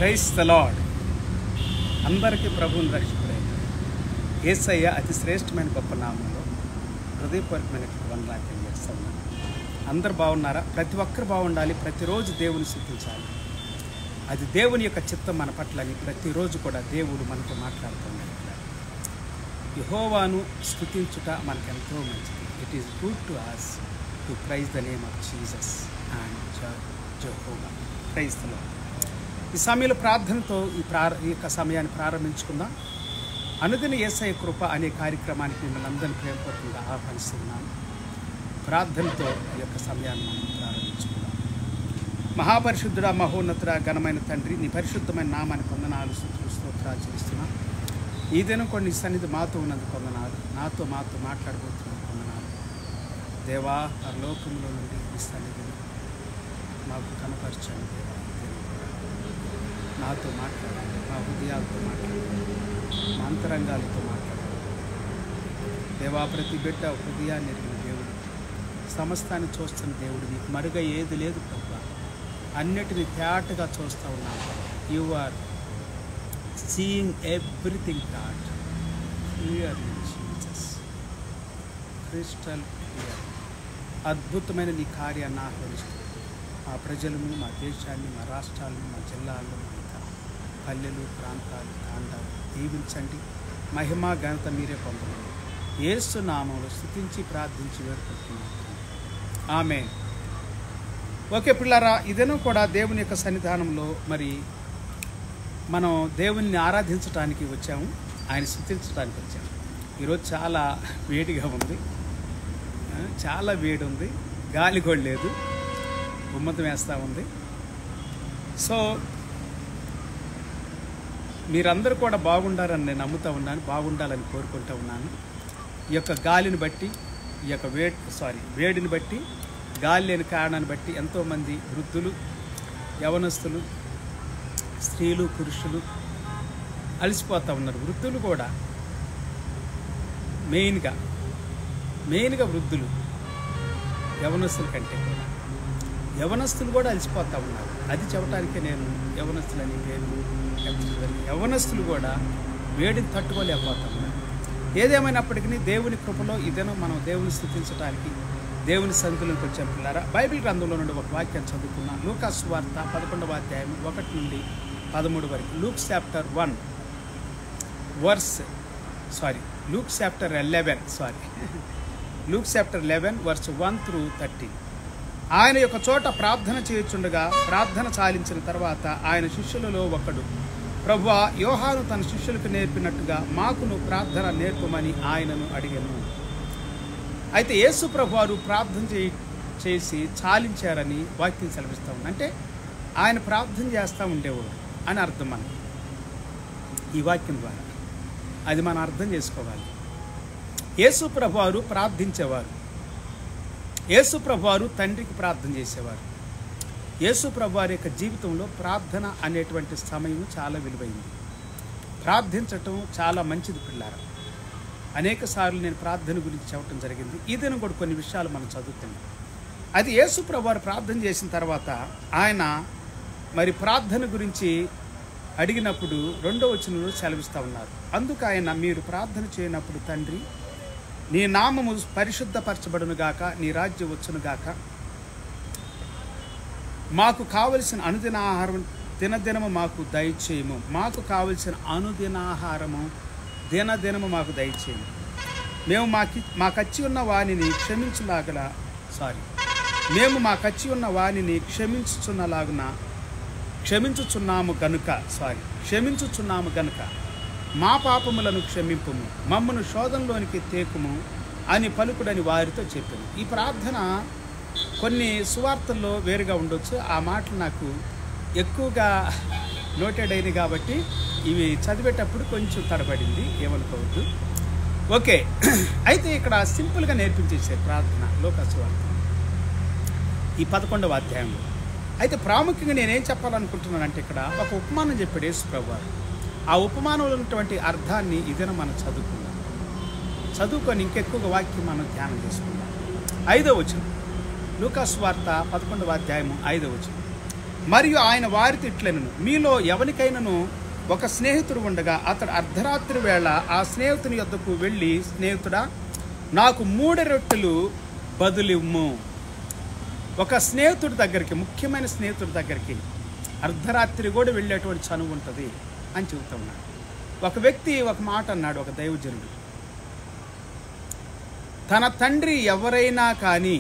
క్రైస్ the lord అందరికీ ప్రభువుని రక్షకుడైన ఏసయ్య అతి శ్రేష్టమైన గొప్ప నామంలో హృదయపూర్వకమైన వందనాలు తెలియజేస్తా ఉన్నాను అందరు బాగున్నారా ప్రతి ఒక్కరు బాగుండాలి ప్రతిరోజు దేవుని స్థుతించాలి అది దేవుని యొక్క చిత్తం మన పట్ల అని ప్రతిరోజు కూడా దేవుడు మనతో మాట్లాడుతున్నాడు యహోవాను స్థుతించుట మనకెంతో మంచిది it is good to us to praise the name of Jesus and Jehovah praise the Lord ఈ సమయంలో ప్రార్థనతో ఈ ప్రార ఈ యొక్క సమయాన్ని ప్రారంభించుకుందాం అనుదిన ఏసఐ కృప అనే కార్యక్రమానికి మిమ్మల్ని అందరినీ ప్రేమపూర్వకంగా ఆహ్వానిస్తున్నాను ప్రార్థనతో ఈ యొక్క సమయాన్ని మనం ప్రారంభించుకుందాం మహాపరిశుద్ధుడ మహోన్నతుడ ఘనమైన తండ్రి నీ పరిశుద్ధమైన నామాన్ని కొందనాలు స్థుతులు స్తోత్రాలు చెల్లిస్తున్నాం ఈ దినం కొన్ని సన్నిధి మాతో ఉన్నది కొందనాలు నాతో మాతో మాట్లాడబోతున్నది కొందనాలు దేవా ఆ లోకంలో నుండి ఈ సన్నిధిని మాకు కనపరచండి దేవా నాతో మాట్లాడండి మా హృదయాలతో మాట్లాడండి మా అంతరంగాలతో మాట్లాడండి దేవా ప్రతి బిడ్డ హృదయాన్ని ఎరిగిన దేవుడు సమస్తాన్ని చూస్తున్న దేవుడు నీకు మరుగ ఏది లేదు ప్రభు అన్నిటిని తేటగా చూస్తూ ఉన్నాను you are seeing everything God clearly Jesus crystal clear అద్భుతమైన నీ కార్యాన్ని ఆహ్వానిస్తూ మా ప్రజలను మా దేశాన్ని మా రాష్ట్రాలను మా జిల్లాలను మా ఇతర పల్లెలు ప్రాంతాలు తాండాలు దీవించండి మహిమా ఘనత మీరే పొందమని ఏసు నామంలో స్థుతించి ప్రార్థించి వేడుకుంటున్నాను ఆమె ఓకే పిల్లారా ఇదేనో కూడా దేవుని యొక్క సన్నిధానంలో మరి మనం దేవుణ్ణి ఆరాధించడానికి వచ్చాము ఆయన స్థుతించడానికి వచ్చాము ఈరోజు చాలా వేడిగా ఉంది ఆ, చాలా వేడి ఉంది గాలి కూడా లేదు ఉమ్మతం వేస్తూ ఉంది సో మీరందరూ కూడా బాగుండాలని నేను నమ్ముతూ ఉన్నాను బాగుండాలని కోరుకుంటూ ఉన్నాను ఈ యొక్క గాలిని బట్టి ఈ యొక్క వేడి సారీ వేడిని బట్టి గాలి లేని కారణాన్ని బట్టి ఎంతోమంది వృద్ధులు యవనస్తులు స్త్రీలు పురుషులు అలసిపోతూ ఉన్నారు వృద్ధులు కూడా మెయిన్గా మెయిన్గా వృద్ధులు యవనస్తుల కంటే కూడా యవనస్తులు కూడా అలసిపోతూ ఉన్నారు అది చెప్పడానికే నేను యవనస్తులని పేరు చెప్పడం యవనస్తులు కూడా వేడిని తట్టుకోలేకపోతా ఉన్నారు ఏదేమైనప్పటికీ దేవుని కృపలో ఇదేనో మనం దేవుని స్థుతించడానికి దేవుని సంతులకు వచ్చాం పిల్లారా బైబిల్ గ్రంథంలో నుండి ఒక వాక్యం చదువుకున్నాం లూకాస్ వార్త పదకొండవ అధ్యాయం ఒకటి నుండి పదమూడు వరకు Luke chapter one verse sorry Luke chapter eleven sorry Luke chapter eleven verse one through thirteen ఆయన యొక్క చోట ప్రార్థన చేయుచుండగా ప్రార్థన చాలించిన తర్వాత ఆయన శిష్యులలో ఒకడు ప్రభువా యోహాను తన శిష్యులకు నేర్పినట్టుగా మాకును ప్రార్థన నేర్పమని ఆయనను అడిగాను అయితే యేసు ప్రభు వారు ప్రార్థన చేయి చేసి చాలించారని వాక్యం సెలవిస్తూ ఉంది అంటే ఆయన ప్రార్థన చేస్తూ ఉండేవాడు అని అర్థం మనకి ఈ వాక్యం ద్వారా అది మనం అర్థం చేసుకోవాలి యేసు ప్రభు వారు ప్రార్థించేవారు యేసు ప్రభు వారు తండ్రికి ప్రార్థన చేసేవారు యేసు ప్రభు వారి యొక్క జీవితంలో ప్రార్థన అనేటువంటి సమయం చాలా విలువైంది ప్రార్థించటం చాలా మంచిది పిల్లారా అనేక సార్లు నేను ప్రార్థన గురించి చెప్పడం జరిగింది ఈ దినం కూడా కొన్ని విషయాలు మనం చదువుతున్నాం అది యేసు ప్రభు వారు ప్రార్థన చేసిన తర్వాత ఆయన మరి ప్రార్థన గురించి అడిగినప్పుడు రెండో వచనంలో సెలవిస్తూ ఉన్నారు అందుకు ఆయన మీరు ప్రార్థన చేయనప్పుడు తండ్రి నీ నామము పరిశుద్ధపరచబడును గాక నీ రాజ్యం వచ్చును గాక మాకు కావలసిన అనుదిన ఆహారం దినదినము మాకు దయచేయము మాకు కావలసిన అనుదినాహారము దినదినము మాకు దయచేయము మేము మాకి మాకచ్చి ఉన్న వానిని క్షమించులాగల సారీ మేము మాకచ్చి ఉన్న వానిని క్షమించుచున్నలాగున క్షమించుచున్నాము గనుక సారీ క్షమించుచున్నాము గనుక మా పాపములను క్షమింపుము మమ్మను శోధంలోనికి తేకుము అని పలుకుడని వారితో చెప్పాను ఈ ప్రార్థన కొన్ని సువార్తల్లో వేరుగా ఉండొచ్చు ఆ మాటలు నాకు ఎక్కువగా నోటెడ్ అయినాయి కాబట్టి ఇవి చదివేటప్పుడు కొంచెం తడబడింది ఏమనుకోవద్దు ఓకే అయితే ఇక్కడ సింపుల్గా నేర్పించేసారు ప్రార్థన లోకసువార్త ఈ పదకొండవ అధ్యాయంలో అయితే ప్రాముఖ్యంగా నేనేం చెప్పాలనుకుంటున్నానంటే ఇక్కడ ఒక ఉపమానం చెప్పాడు యేసు ప్రభు వారు. ఆ ఉపమానంలో ఉన్నటువంటి అర్థాన్ని ఇదన మనం చదువుకుందాం చదువుకొని ఇంకెక్కువగా వాక్యం మనం ధ్యానం చేసుకుందాం ఐదో వచనం లూకాస్ వార్త పదకొండవ అధ్యాయము ఐదో వచనం మరియు ఆయన వారితో ఇట్లనను మీలో ఎవరికైనాను ఒక స్నేహితుడు ఉండగా అతడు అర్ధరాత్రి వేళ ఆ స్నేహితుని యొద్దకు వెళ్ళి స్నేహితుడా నాకు మూడు రొట్టెలు బదులిమ్ము ఒక స్నేహితుడి దగ్గరికి ముఖ్యమైన స్నేహితుడి దగ్గరికి అర్ధరాత్రి కూడా వెళ్ళేటువంటి చనువు ఉంటుంది అని చెబుతా ఉన్నాడు ఒక వ్యక్తి ఒక మాట అన్నాడు ఒక దైవజనుడు తన తండ్రి ఎవరైనా కానీ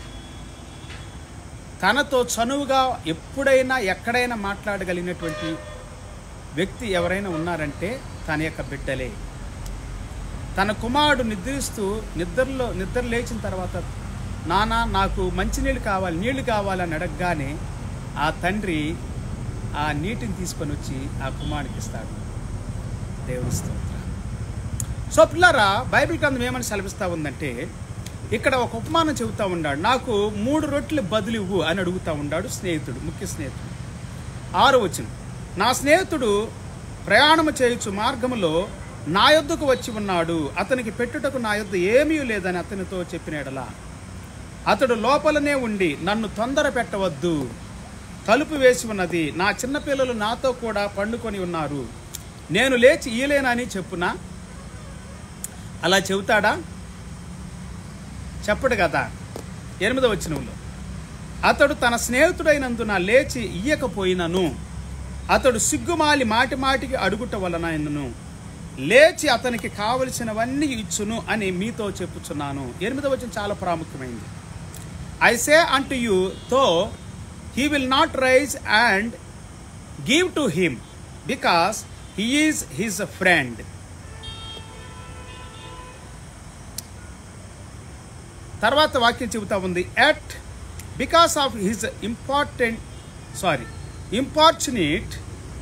తనతో చనువుగా ఎప్పుడైనా ఎక్కడైనా మాట్లాడగలిగినటువంటి వ్యక్తి ఎవరైనా ఉన్నారంటే తన యొక్క బిడ్డలే తన కుమారుడు నిద్రిస్తూ నిద్రలో నిద్ర లేచిన తర్వాత నానా నాకు మంచినీళ్ళు కావాలి నీళ్లు కావాలని అడగగానే ఆ తండ్రి ఆ నీటిని తీసుకొని వచ్చి ఆ కుమారుడికి ఇస్తాడు దేవుని స్తోత్రం సో పిల్లరా బైబిల్ గ్రంథం ఏమని సెలవిస్తా ఉందంటే ఇక్కడ ఒక ఉపమానం చెబుతా ఉన్నాడు నాకు మూడు రొట్టెలు బదులు ఇవ్వు అని అడుగుతా ఉన్నాడు స్నేహితుడు ముఖ్య స్నేహితుడు ఆరు వచ్చిన నా స్నేహితుడు ప్రయాణము చేయొచ్చు మార్గములో నా యొద్దకు వచ్చి ఉన్నాడు అతనికి పెట్టుటకు నా యొద్ద ఏమీ లేదని అతనితో చెప్పినడలా అతడు లోపలనే ఉండి నన్ను తొందర పెట్టవద్దు తలుపు వేసి ఉన్నది నా చిన్నపిల్లలు నాతో కూడా పండుకొని ఉన్నారు నేను లేచి ఈలేనని చెప్పునా అలా చెబుతాడా చెప్పడు కదా ఎనిమిదో వచనంలో అతడు తన స్నేహితుడైనందున లేచి ఇయ్యకపోయినను అతడు సిగ్గుమాలి మాటి మాటికి అడుగుట వలన ఎందును లేచి అతనికి కావలసినవన్నీ ఇచ్చును అని మీతో చెప్పుచున్నాను ఎనిమిదో వచనం చాలా ప్రాముఖ్యమైంది I say unto you though he will not rise and give to him because he is his friend తర్వాత వాక్యం చెబుతా ఉంది yet because of his important sorry importunate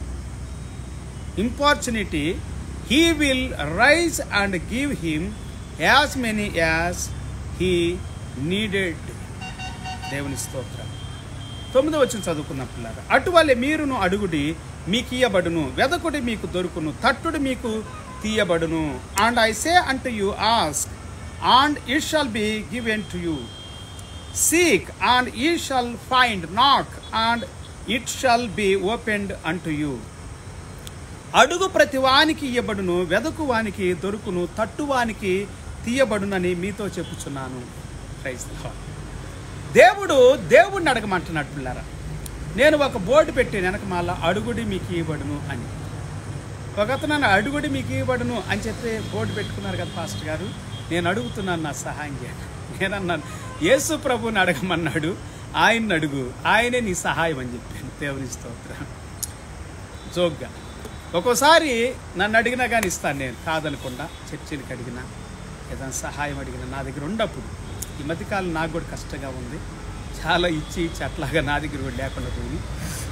importunity he will rise and give him as many as he needed దేవుని స్తోత్రం తొమ్మిది వచ్చిన చదువుకున్న పిల్లలు అటువలే మీరును అడుగుడి మీకు ఇయ్యబడును వెదకుడి మీకు దొరుకును తట్టుడు మీకు తీయబడును and I say unto you ask and it shall be given to you seek and ye shall find knock and it shall be opened unto you అడుగు ప్రతి వానికి ఇయ్యబడును వెదకు వానికి దొరుకును తట్టువానికి తీయబడునని మీతో చెప్పుచున్నాను ప్రైజ్ ది లార్డ్. దేవుడు దేవుడిని అడగమంటున్నాడు పిల్లరా నేను ఒక బోర్డు పెట్టాను వెనక మళ్ళా అడుగుడి మీకు ఇవ్వబడును అని ఒక అతను నన్ను అడుగుడి మీకు ఇవ్వబడును అని చెప్పి బోర్డు పెట్టుకున్నారు కదా పాస్టర్ గారు నేను అడుగుతున్నాను నా సహాయం చేయండి నేను అన్నాను యేసు ప్రభుని అడగమన్నాడు ఆయన్ని అడుగు ఆయనే నీ సహాయం అని చెప్పాను దేవుని స్తోత్రం జోగ్గా ఒక్కోసారి నన్ను అడిగినా కానీ ఇస్తాను నేను కాదనకుండా చర్చిలకు అడిగినా ఏదైనా సహాయం అడిగినా నా దగ్గర ఉండప్పుడు ఈ మధ్యకాలం నాకు కూడా కష్టంగా ఉంది చాలా ఇచ్చి ఇచ్చి అట్లాగా నా దగ్గర కూడా లేకుండా పోయి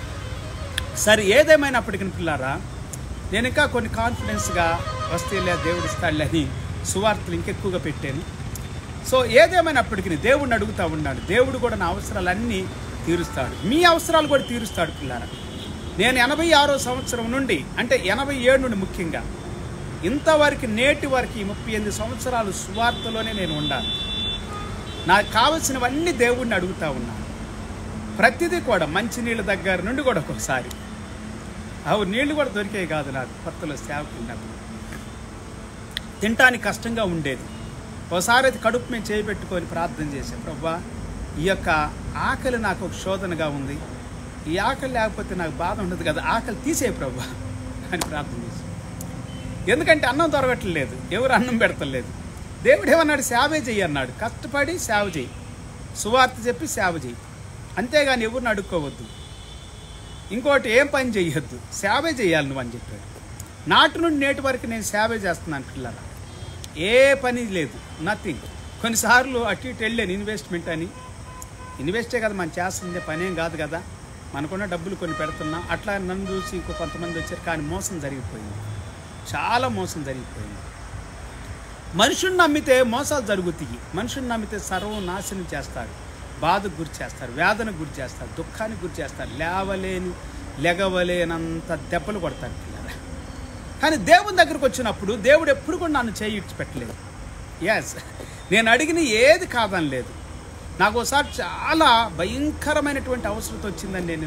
సరే ఏదేమైనప్పటికీ పిల్లారా నేను ఇంకా కొన్ని కాన్ఫిడెన్స్గా వస్తేలే దేవుడు ఇస్తాడులే అని సువార్తలు ఇంకెక్కువగా పెట్టాను సో ఏదేమైనప్పటికీ దేవుడిని అడుగుతా ఉన్నాడు దేవుడు కూడా నా అవసరాలన్నీ తీరుస్తాడు మీ అవసరాలు కూడా తీరుస్తాడు పిల్లారా నేను ఎనభై ఆరో సంవత్సరం నుండి అంటే ఎనభై ఏడు నుండి ముఖ్యంగా ఇంతవరకు నేటి వరకు ఈ ముప్పై ఎనిమిది సంవత్సరాలు సువార్తలోనే నేను ఉండాలి నాకు కావలసినవన్నీ దేవుడిని అడుగుతా ఉన్నాను ప్రతిదీ కూడా మంచినీళ్ళ దగ్గర నుండి కూడా ఒక్కొక్కసారి అవి నీళ్లు కూడా దొరికేవి కాదు నాకు కొత్తలో సేవకు ఉన్నప్పుడు తినటానికి కష్టంగా ఉండేది ఒకసారి అయితే కడుపు మేము చేయిపెట్టుకొని ప్రార్థన చేశాం ప్రభా ఈ యొక్క ఆకలి నాకు ఒక శోధనగా ఉంది ఈ ఆకలి లేకపోతే నాకు బాధ ఉండదు కదా ఆకలి తీసే ప్రభా అని ప్రార్థన చేశాం ఎందుకంటే అన్నం దొరకట్లేదు ఎవరు అన్నం పెడతలేదు దేవుడు ఏమన్నాడు సేవే చెయ్యి అన్నాడు కష్టపడి సేవ చేయి సువార్త చెప్పి సేవ చేయి అంతేగాని ఎవరిని అడుక్కోవద్దు ఇంకోటి ఏం పని చేయొద్దు సేవే చేయాలి నువ్వు అని చెప్పాడు నాటి నుండి నేటి వరకు నేను సేవే చేస్తున్నాను పిల్లల ఏ పని లేదు నథింగ్ కొన్నిసార్లు అటు ఇటు వెళ్ళాను ఇన్వెస్ట్మెంట్ అని ఇన్వెస్టే కదా మనం చేస్తుంది పనేం కాదు కదా మనకున్న డబ్బులు కొన్ని పెడుతున్నాం అట్లా నన్ను చూసి ఇంకో కొంతమంది వచ్చారు కానీ మోసం జరిగిపోయింది చాలా మోసం జరిగిపోయింది మనుషుని నమ్మితే మోసాలు జరుగుతాయి మనుషుని నమ్మితే సర్వం నాశనం చేస్తారు బాధకు గురి చేస్తారు వేదనకు గురి చేస్తారు దుఃఖానికి గురి చేస్తారు లేవలేని లెగవలేనంత దెబ్బలు కొడతారు పిల్లరా కానీ దేవుని దగ్గరకు వచ్చినప్పుడు దేవుడు ఎప్పుడు కూడా నన్ను చేయి పెట్టలేదు ఎస్ నేను అడిగిన ఏది కాదని లేదు నాకు ఒకసారి చాలా భయంకరమైనటువంటి అవసరం వచ్చిందని నేను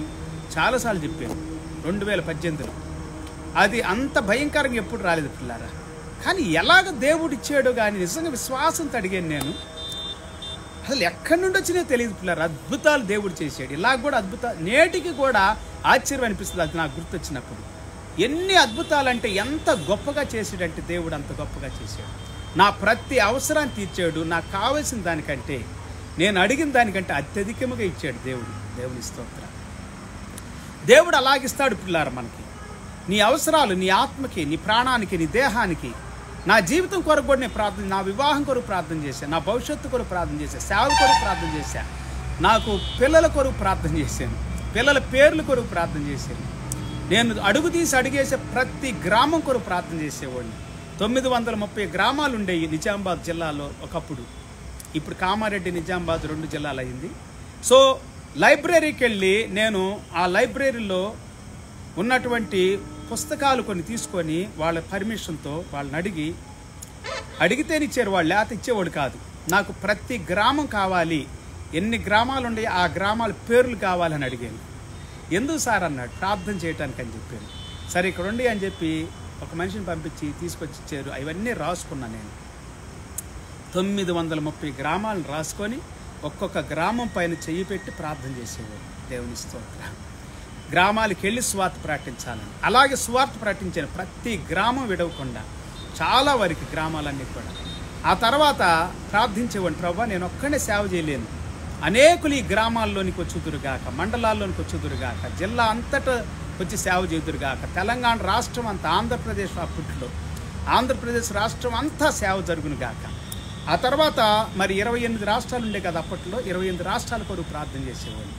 చాలాసార్లు చెప్పాను రెండు వేల పద్దెనిమిదిలో అది అంత భయంకరంగా ఎప్పుడు రాలేదు పిల్లారా కానీ ఎలాగ దేవుడు ఇచ్చాడో కానీ నిజంగా విశ్వాసంతో అడిగాను నేను అసలు ఎక్కడి నుండి వచ్చినాయో తెలియదు పిల్లలు అద్భుతాలు దేవుడు చేశాడు ఇలా కూడా అద్భుతాలు నేటికి కూడా ఆశ్చర్యం అనిపిస్తుంది అది నాకు గుర్తొచ్చినప్పుడు ఎన్ని అద్భుతాలు అంటే ఎంత గొప్పగా చేసాడంటే దేవుడు అంత గొప్పగా చేశాడు నా ప్రతి అవసరాన్ని తీర్చాడు నాకు కావలసిన దానికంటే నేను అడిగిన దానికంటే అత్యధికముగా ఇచ్చాడు దేవుడు దేవుని స్తోత్ర దేవుడు అలాగిస్తాడు పిల్లారు మనకి నీ అవసరాలు నీ ఆత్మకి నీ ప్రాణానికి నీ దేహానికి నా జీవితం కొరకు కూడా నేను ప్రార్థన నా వివాహం కొరకు ప్రార్థన చేశాను నా భవిష్యత్తు కొరకు ప్రార్థన చేశాను సేవ కొరకు ప్రార్థన చేశాను నాకు పిల్లల కొరకు ప్రార్థన చేశాను పిల్లల పేర్ల కొరకు ప్రార్థన చేశాను నేను అడుగు తీసి అడిగేసే ప్రతి గ్రామం కొరకు ప్రార్థన చేసేవాడిని తొమ్మిది వందల ముప్పై గ్రామాలు ఉండేవి నిజామాబాద్ జిల్లాలో ఒకప్పుడు ఇప్పుడు కామారెడ్డి నిజామాబాద్ రెండు జిల్లాలు అయింది సో లైబ్రరీకి వెళ్ళి నేను ఆ లైబ్రరీలో ఉన్నటువంటి పుస్తకాలు కొన్ని తీసుకొని వాళ్ళ పర్మిషన్తో వాళ్ళని అడిగి అడిగితేనే ఇచ్చారు వాళ్ళు లేకపోతే ఇచ్చేవాడు కాదు నాకు ప్రతి గ్రామం కావాలి ఎన్ని గ్రామాలు ఉన్నాయి ఆ గ్రామాల పేర్లు కావాలని అడిగాను ఎందుకు సార్ అన్నాడు ప్రార్థన చేయటానికి అని చెప్పాను సరే ఇక్కడ ఉండి అని చెప్పి ఒక మనిషిని పంపించి తీసుకొచ్చి ఇచ్చారు అవన్నీ రాసుకున్నాను నేను తొమ్మిది వందల ముప్పై గ్రామాలను రాసుకొని ఒక్కొక్క గ్రామం పైన చెయ్యి పెట్టి ప్రార్థన చేసేవాడు దేవుని స్తోత్ర గ్రామాలకు వెళ్ళి స్వార్థ ప్రకటించాలని అలాగే స్వార్థ ప్రకటించాను ప్రతి గ్రామం విడవకుండా చాలా వరకు గ్రామాలన్నీ కూడా ఆ తర్వాత ప్రార్థించేవాడిని ప్రభా నేను ఒక్కడే సేవ చేయలేను అనేకులు ఈ గ్రామాల్లోనికి వచ్చుదురుగాక మండలాల్లోనికి వచ్చుదురుగాక జిల్లా అంతటా వచ్చి సేవ చేదురుగాక తెలంగాణ రాష్ట్రం అంతా ఆంధ్రప్రదేశ్ అప్పట్లో ఆంధ్రప్రదేశ్ రాష్ట్రం అంతా సేవ జరుగునుగాక ఆ తర్వాత మరి ఇరవై ఎనిమిది రాష్ట్రాలు ఉండే కదా అప్పట్లో ఇరవై ఎనిమిది రాష్ట్రాల కొరకు ప్రార్థన చేసేవాడిని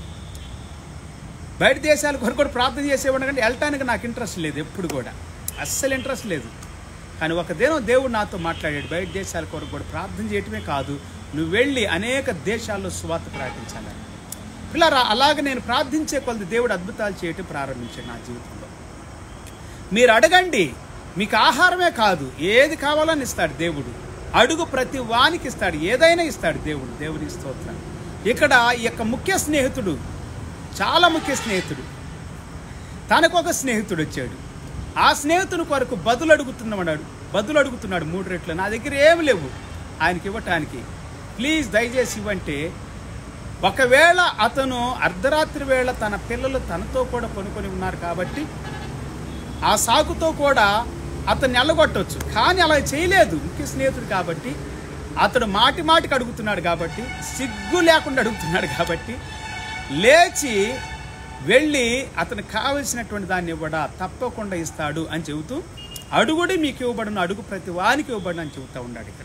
బయట దేశాల కొరకు కూడా ప్రార్థన చేసేవాడిని కానీ వెళ్ళటానికి నాకు ఇంట్రెస్ట్ లేదు ఎప్పుడు కూడా అస్సలు ఇంట్రెస్ట్ లేదు కానీ ఒక దినం దేవుడు నాతో మాట్లాడాడు బయట దేశాల కొరకు కూడా ప్రార్థన చేయటమే కాదు నువ్వు వెళ్ళి అనేక దేశాల్లో స్వార్థ ప్రకటించాలని పిల్లరా అలాగే నేను ప్రార్థించే కొలది దేవుడు అద్భుతాలు చేయటం ప్రారంభించాడు నా జీవితంలో మీరు అడగండి మీకు ఆహారమే కాదు ఏది కావాలని ఇస్తాడు దేవుడు అడుగు ప్రతి వానికి ఇస్తాడు ఏదైనా ఇస్తాడు దేవుడు దేవుని స్తోత్రం ఇక్కడ ఈ యొక్క ముఖ్య స్నేహితుడు చాలా ముఖ్య స్నేహితుడు తనకు ఒక స్నేహితుడు వచ్చాడు ఆ స్నేహితుని కొరకు బదులు అడుగుతున్నాడు బదులు అడుగుతున్నాడు మూడు రెట్లు నా దగ్గర ఏమి లేవు ఆయనకి ఇవ్వటానికి ప్లీజ్ దయచేసి ఇవ్వంటే ఒకవేళ అతను అర్ధరాత్రి వేళ తన పిల్లలు తనతో కూడా కొనుక్కొని ఉన్నారు కాబట్టి ఆ సాకుతో కూడా అతన్ని ఎల్లగొట్టవచ్చు కానీ అలా చేయలేదు ముఖ్య స్నేహితుడు కాబట్టి అతడు మాటి మాటికి అడుగుతున్నాడు కాబట్టి సిగ్గు లేకుండా అడుగుతున్నాడు కాబట్టి లేచి వెళ్ళి అతనికి కావలసినటువంటి దాన్ని కూడా తప్పకుండా ఇస్తాడు అని చెబుతూ అడుగుడి మీకు ఇవ్వబడును అడుగు ప్రతి వానికి ఇవ్వబడును అని చెబుతూ ఉన్నాడు ఇక్కడ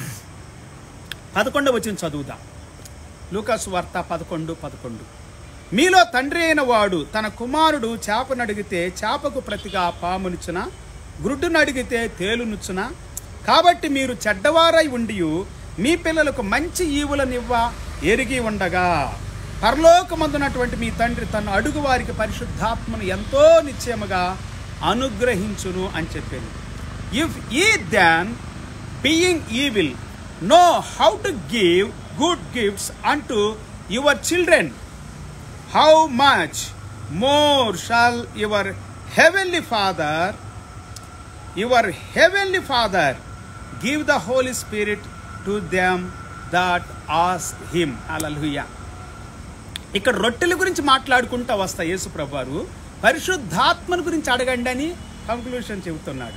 పదకొండవ వచ్చిన చదువుదాం లూకాసు వార్త పదకొండు పదకొండు మీలో తండ్రి అయిన వాడు తన కుమారుడు చేపను అడిగితే చేపకు ప్రతిగా పామునుచున గుడ్డును అడిగితే తేలునుచున కాబట్టి మీరు చెడ్డవారై ఉండి మీ పిల్లలకు మంచి ఈవులనివ్వ ఎరిగి ఉండగా పరలోకమందునటువంటి మీ తండ్రి తన అడుగు వారికి పరిశుద్ధాత్మను ఎంతో నిశ్చయముగా అనుగ్రహించును అని చెప్పింది if ye then being evil know how to give good gifts unto your children how much more shall your heavenly father your heavenly father give the holy spirit to them that ask him hallelujah ఇక్కడ రొట్టెల గురించి మాట్లాడుకుంటూ వస్తా యేసు ప్రభువారు పరిశుద్ధాత్మను గురించి అడగండి అని కంక్లూషన్ చెబుతున్నాడు